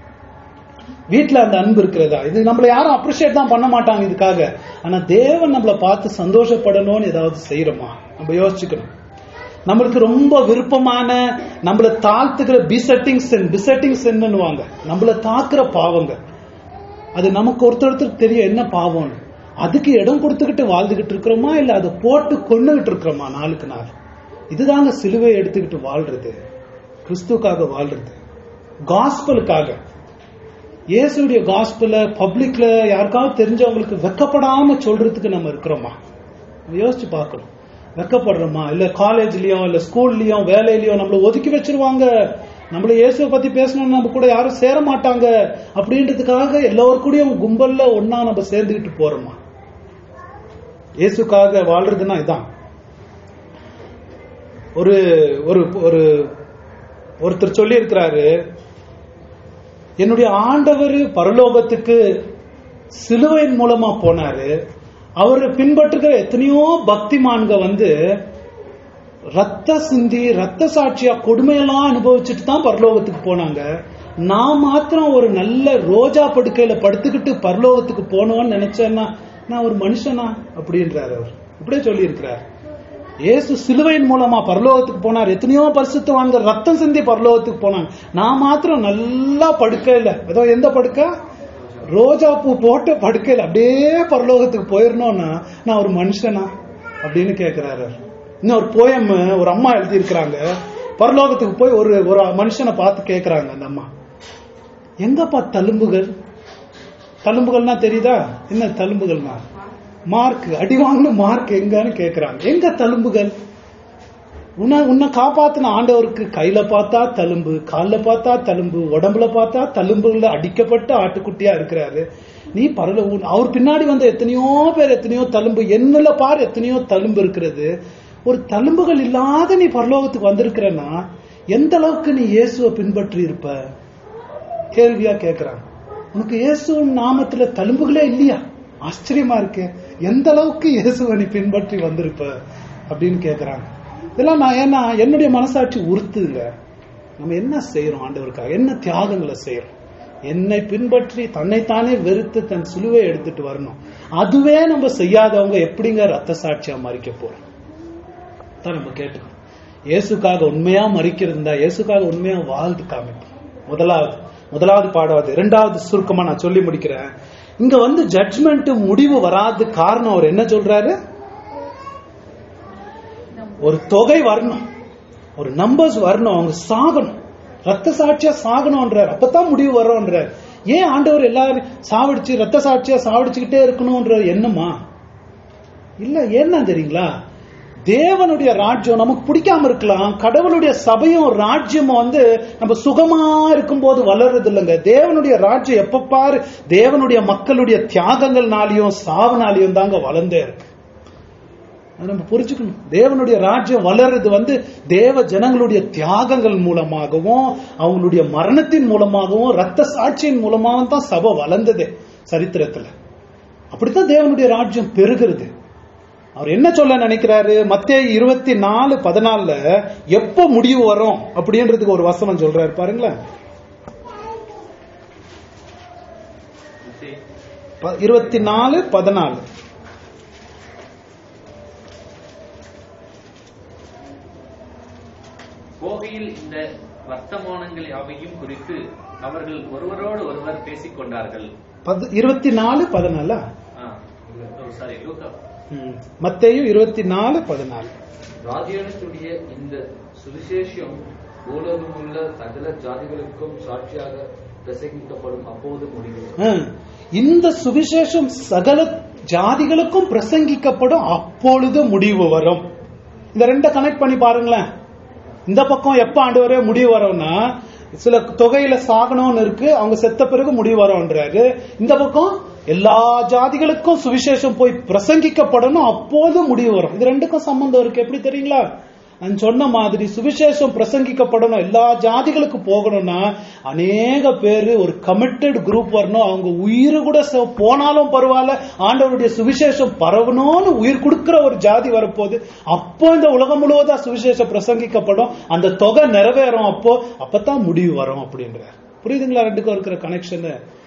வீட்டுல அந்த அன்பு இருக்கிறதா இது நம்மள யாரும் அப்ரிஷியேட் தான் பண்ண மாட்டாங்க இதுக்காக ஆனா தேவன் நம்மள பார்த்து சந்தோஷப்படணும்னு ஏதாவது செய்யறோமா நம்ம யோசிச்சுக்கணும் நம்மளுக்கு ரொம்ப விருப்பமான நம்மள தாழ்த்துக்கிற பிசெட்டிங் சென் பிசெட்டிங் சென்னுவாங்க நம்மள தாக்குற பாவங்க அது நமக்கு ஒருத்தர் ஒருத்தர் தெரியும் என்ன பாவம்னு அதுக்கு இடம் கொடுத்துக்கிட்டு வாழ்ந்துகிட்டு இருக்கிறோமா இல்ல அதை போட்டு கொண்டுகிட்டு இருக்கிறோமா நாளுக்கு நாள் இதுதாங்க சிலுவையை எடுத்துக்கிட்டு வாழ்றது கிறிஸ்துக்காக வாழ்றது காஸ்பலுக்காக இயேசுடைய காஸ்பல பப்ளிக்ல யாருக்காவது தெரிஞ்சவங்களுக்கு வெக்கப்படாம சொல்றதுக்கு நம்ம இருக்கிறோமா யோசிச்சு பார்க்கணும் வெக்கப்படுறோமா இல்ல காலேஜ்லயும் இல்ல ஸ்கூல்லயும் வேலையிலயும் நம்மள ஒதுக்கி வச்சிருவாங்க நம்மள இயேசுவை பத்தி பேசணும்னு நம்ம கூட யாரும் சேர மாட்டாங்க அப்படின்றதுக்காக எல்லோரும் கூடயும் கும்பல்ல ஒன்னா நம்ம சேர்ந்துக்கிட்டு போறோமா இயேசுக்காக வாழ்றதுன்னா இதான் ஒரு ஒரு ஒரு ஒருத்தர் சொல்லி இருக்கிறாரு என்னுடைய ஆண்டவர் பரலோகத்துக்கு சிலுவையின் மூலமா போனாரு அவரை பின்பற்றுகிற எத்தனையோ பக்திமான்க வந்து ரத்த சிந்தி ரத்த சாட்சியா கொடுமையெல்லாம் அனுபவிச்சுட்டு தான் பரலோகத்துக்கு போனாங்க நான் மாத்திரம் ஒரு நல்ல ரோஜா படுக்கையில படுத்துக்கிட்டு பரலோகத்துக்கு போனோம்னு நினைச்சேன்னா நான் ஒரு மனுஷனா அப்படின்றாரு அவர் இப்படியே சொல்லி இருக்கிறார் இயேசு சிலுவையின் மூலமா பரலோகத்துக்கு போனார் எத்தனையோ பரிசுத்தவான்க ரத்தம் சிந்தி பரலோகத்துக்கு போனாங்க நான் மாத்திரம் நல்லா படுக்கையில ஏதோ எந்த படுக்கை ரோஜா பூ போட்ட படுக்கையில் அப்படியே பரலோகத்துக்கு போயிடணும்னா நான் ஒரு மனுஷனா அப்படின்னு கேட்கிறாரு அவர். இன்னும் ஒரு போயம் ஒரு அம்மா எழுதி இருக்கிறாங்க பரலோகத்துக்கு போய் ஒரு ஒரு மனுஷனை பார்த்து கேட்கறாங்க அந்த அம்மா எங்கப்பா தழும்புகள் தழும்புகள்னா தெரியுதா என்ன தழும்புகள்னா மார்க் அடி வாங்கின மார்க் எங்கன்னு கேக்குறாங்க எங்க தழும்புகள் உன்னை உன்னை காப்பாத்தின ஆண்டவருக்கு கையில பார்த்தா தழும்பு கால்ல பார்த்தா தழும்பு உடம்புல பார்த்தா தழும்புல அடிக்கப்பட்ட ஆட்டுக்குட்டியா இருக்கிறாரு நீ பரல உன்- அவர் பின்னாடி வந்த எத்தனையோ பேர் எத்தனையோ தழும்பு என்னல பார் எத்தனையோ தழும்பு இருக்கிறது ஒரு தழும்புகள் இல்லாத நீ பரலோகத்துக்கு வந்திருக்கிறன்னா எந்த அளவுக்கு நீ இயேசுவை பின்பற்றி இருப்ப கேள்வியா கேக்குறான் உனக்கு இயேசுவின் நாமத்துல தழும்புகளே இல்லையா ஆச்சரியமா இருக்கு எந்த அளவுக்கு இயேசுவை நீ பின்பற்றி வந்திருப்ப அப்படின்னு கேக்குறாங்க இதெல்லாம் நான் ஏன்னா என்னுடைய மனசாட்சி உறுத்துங்க நம்ம என்ன செய்யறோம் ஆண்டவருக்காக என்ன தியாகங்களை செய்யறோம் என்னை பின்பற்றி தன்னைத்தானே வெறுத்து தன் சிலுவை எடுத்துட்டு வரணும் அதுவே நம்ம செய்யாதவங்க எப்படிங்க ரத்த சாட்சியா மறிக்க போறோம் தான் நம்ம கேட்டுக்கணும் இயேசுக்காக உண்மையா மறிக்கிறது இருந்தா இயேசுக்காக உண்மையா வாழ்ந்து காமிப்போம் முதலாவது முதலாவது பாடாவது இரண்டாவது சுருக்கமா நான் சொல்லி முடிக்கிறேன் இங்க வந்து ஜட்ஜ்மெண்ட் முடிவு வராது காரணம் அவர் என்ன சொல்றாரு ஒரு தொகை வரணும் ஒரு நம்பர்ஸ் வரணும் அவங்க சாகணும் ரத்த சாட்சியா சாகணும்ன்றார் அப்பதான் முடிவு வரோன்றார் ஏன் ஆண்டவர் எல்லாரும் சாவடிச்சு ரத்த சாட்சியா சாவடிச்சுக்கிட்டே இருக்கணும்ன்ற எண்ணமா இல்ல என்ன தெரியுங்களா தேவனுடைய ராஜ்யம் நமக்கு பிடிக்காம இருக்கலாம் கடவுளுடைய சபையும் ராஜ்யமும் வந்து நம்ம சுகமா இருக்கும்போது வளர்றது இல்லைங்க தேவனுடைய ராஜ்யம் எப்ப பாரு தேவனுடைய மக்களுடைய தியாகங்கள்னாலையும் சாவுனாலையும் தாங்க வளர்ந்தே இருக்கு அதை நம்ம புரிஞ்சுக்கணும் தேவனுடைய ராஜ்யம் வளர்றது வந்து தேவ ஜனங்களுடைய தியாகங்கள் மூலமாகவும் அவங்களுடைய மரணத்தின் மூலமாகவும் ரத்த சாட்சியின் மூலமாகவும் தான் சபை வளர்ந்ததே சரித்திரத்துல அப்படித்தான் தேவனுடைய ராஜ்யம் பெருகிறது அவர் என்ன சொல்ல நினைக்கிறாரு மத்திய இருபத்தி நாலு பதினாலுல எப்ப முடிவு வரும் அப்படின்றதுக்கு ஒரு வசனம் சொல்றாரு பாருங்களேன் ப- இருபத்தி நாலு பதினாலு போகையில் இந்த வர்த்தமானங்கள் யாவையும் குறித்து அவர்கள் ஒருவரோடு ஒருவர் பேசிக் கொண்டார்கள் பது- இருபத்தி நாலு பதினாலா சாரி லூக்கா மத்தேயு இருபத்தி நாலு பதினாலு ராஜ்யத்துடைய இந்த சுவிசேஷம் பூலோகமுள்ள சகல ஜாதிகளுக்கும் சாட்சியாக பிரசங்கிக்கப்படும் அப்போது முடிவு ஹம். இந்த சுவிசேஷம் சகல ஜாதிகளுக்கும் பிரசங்கிக்கப்படும் அப்பொழுது முடிவு வரும் இந்த ரெண்ட கனெக்ட் பண்ணி பாருங்களேன் இந்த பக்கம் எப்ப ஆண்டு வரை முடிவு வரும்னா சில தொகையில சாகணும்னு இருக்கு அவங்க செத்த பிறகு முடிவு வரும்ன்றாரு இந்த பக்கம் எல்லா ஜாதிகளுக்கும் சுவிசேஷம் போய் பிரசங்கிக்கப்படணும் அப்போது முடிவு வரும் இது ரெண்டுக்கும் சம்பந்தம் இருக்கு எப்படி தெரியுங்களா நான் சொன்ன மாதிரி சுவிசேஷம் பிரசங்கிக்கப்படணும் எல்லா ஜாதிகளுக்கு போகணும்னா அநேக பேர் ஒரு கமிட்டட் குரூப் வரணும் அவங்க உயிர் கூட செ- போனாலும் பரவாயில்ல ஆண்டவருடைய சுவிசேஷம் பரவணும்னு உயிர் கொடுக்கிற ஒரு ஜாதி வரப்போகுது அப்போ இந்த உலகம் முழுவதும் சுவிசேஷம் பிரசங்கிக்கப்படும் அந்த தொகை நிறைவேறும் அப்போ அப்பதான் முடிவு வரும் அப்படின்றார் புரியுதுங்களா ரெண்டுக்கும் இருக்கிற கனெக்ஷன்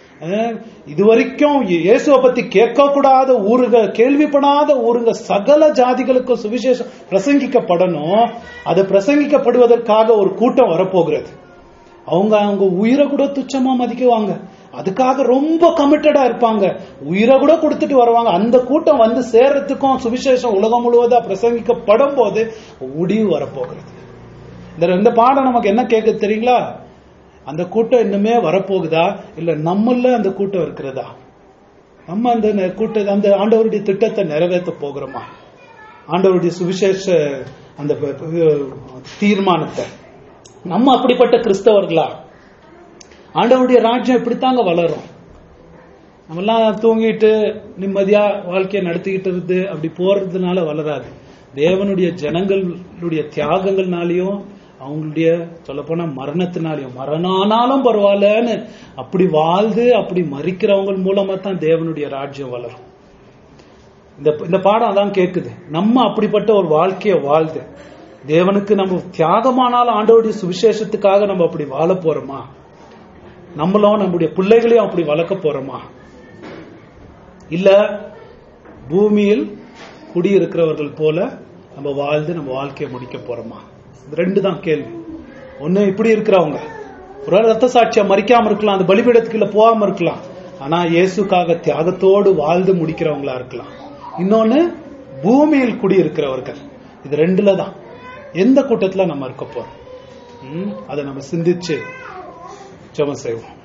இது வரைக்கும் இயேசுவை பத்தி கேட்க கூடாத ஊருங்க கேள்விப்படாத ஊருங்க சகல ஜாதிகளுக்கும் சுவிசேஷம் பிரசங்கிக்கப்படணும் அது பிரசங்கிக்கப்படுவதற்காக ஒரு கூட்டம் வரப்போகிறது அவங்க அவங்க உயிரை கூட துச்சமா மதிக்குவாங்க அதுக்காக ரொம்ப கமிட்டடா இருப்பாங்க உயிரை கூட கொடுத்துட்டு வருவாங்க அந்த கூட்டம் வந்து சேர்றதுக்கும் சுவிசேஷம் உலகம் முழுவதா பிரசங்கிக்கப்படும் போது முடிவு வரப்போகிறது இந்த ரெண்டு பாடம் நமக்கு என்ன கேட்க தெரியுங்களா அந்த கூட்டம் இன்னுமே வரப்போகுதா இல்ல நம்மள அந்த கூட்டம் இருக்கிறதா நம்ம அந்த நெ- கூட்ட அந்த ஆண்டவருடைய திட்டத்தை நிறைவேற்ற போகிறோமா ஆண்டவருடைய சுவிசேஷ அந்த ப- ப- தீர்மானத்தை நம்ம அப்படிப்பட்ட கிறிஸ்தவர்களா ஆண்டவருடைய ராஜ்யம் இப்படித்தாங்க வளரும் நம்மெல்லாம் தூங்கிட்டு நிம்மதியா வாழ்க்கையை நடத்திக்கிட்டு இருந்து அப்படி போறதுனால வளராது தேவனுடைய ஜனங்களுடைய தியாகங்கள்னாலையும் அவங்களுடைய சொல்லப்போனா மரணத்தினாலையும் மரணானாலும் பரவாயில்லன்னு அப்படி வாழ்ந்து அப்படி மறிக்கிறவங்க மூலமா தான் தேவனுடைய ராஜ்யம் வளரும் இந்த இந்த பாடம் அதான் கேக்குது நம்ம அப்படிப்பட்ட ஒரு வாழ்க்கையை வாழ்ந்து தேவனுக்கு நம்ம தியாகமானாலும் ஆண்டவருடைய சுவிசேஷத்துக்காக நம்ம அப்படி வாழ போறோமா நம்மளும் நம்முடைய பிள்ளைகளையும் அப்படி வளர்க்க போறோமா இல்ல பூமியில் குடியிருக்கிறவர்கள் போல நம்ம வாழ்ந்து நம்ம வாழ்க்கையை முடிக்க போறோமா இது ரெண்டு தான் கேள்வி ஒண்ணு இப்படி இருக்கிறவங்க ஒரு ரத்த சாட்சியா மறிக்காம இருக்கலாம் அந்த பலிபீடத்துக்குள்ள போகாம இருக்கலாம் ஆனா இயேசுக்காக தியாகத்தோடு வாழ்ந்து முடிக்கிறவங்களா இருக்கலாம் இன்னொன்னு பூமியில் குடியிருக்கிறவர்கள் இது ரெண்டுல தான் எந்த கூட்டத்துல நம்ம இருக்க போறோம் ம், அதை நம்ம சிந்திச்சு ஜெபம் செய்வோம்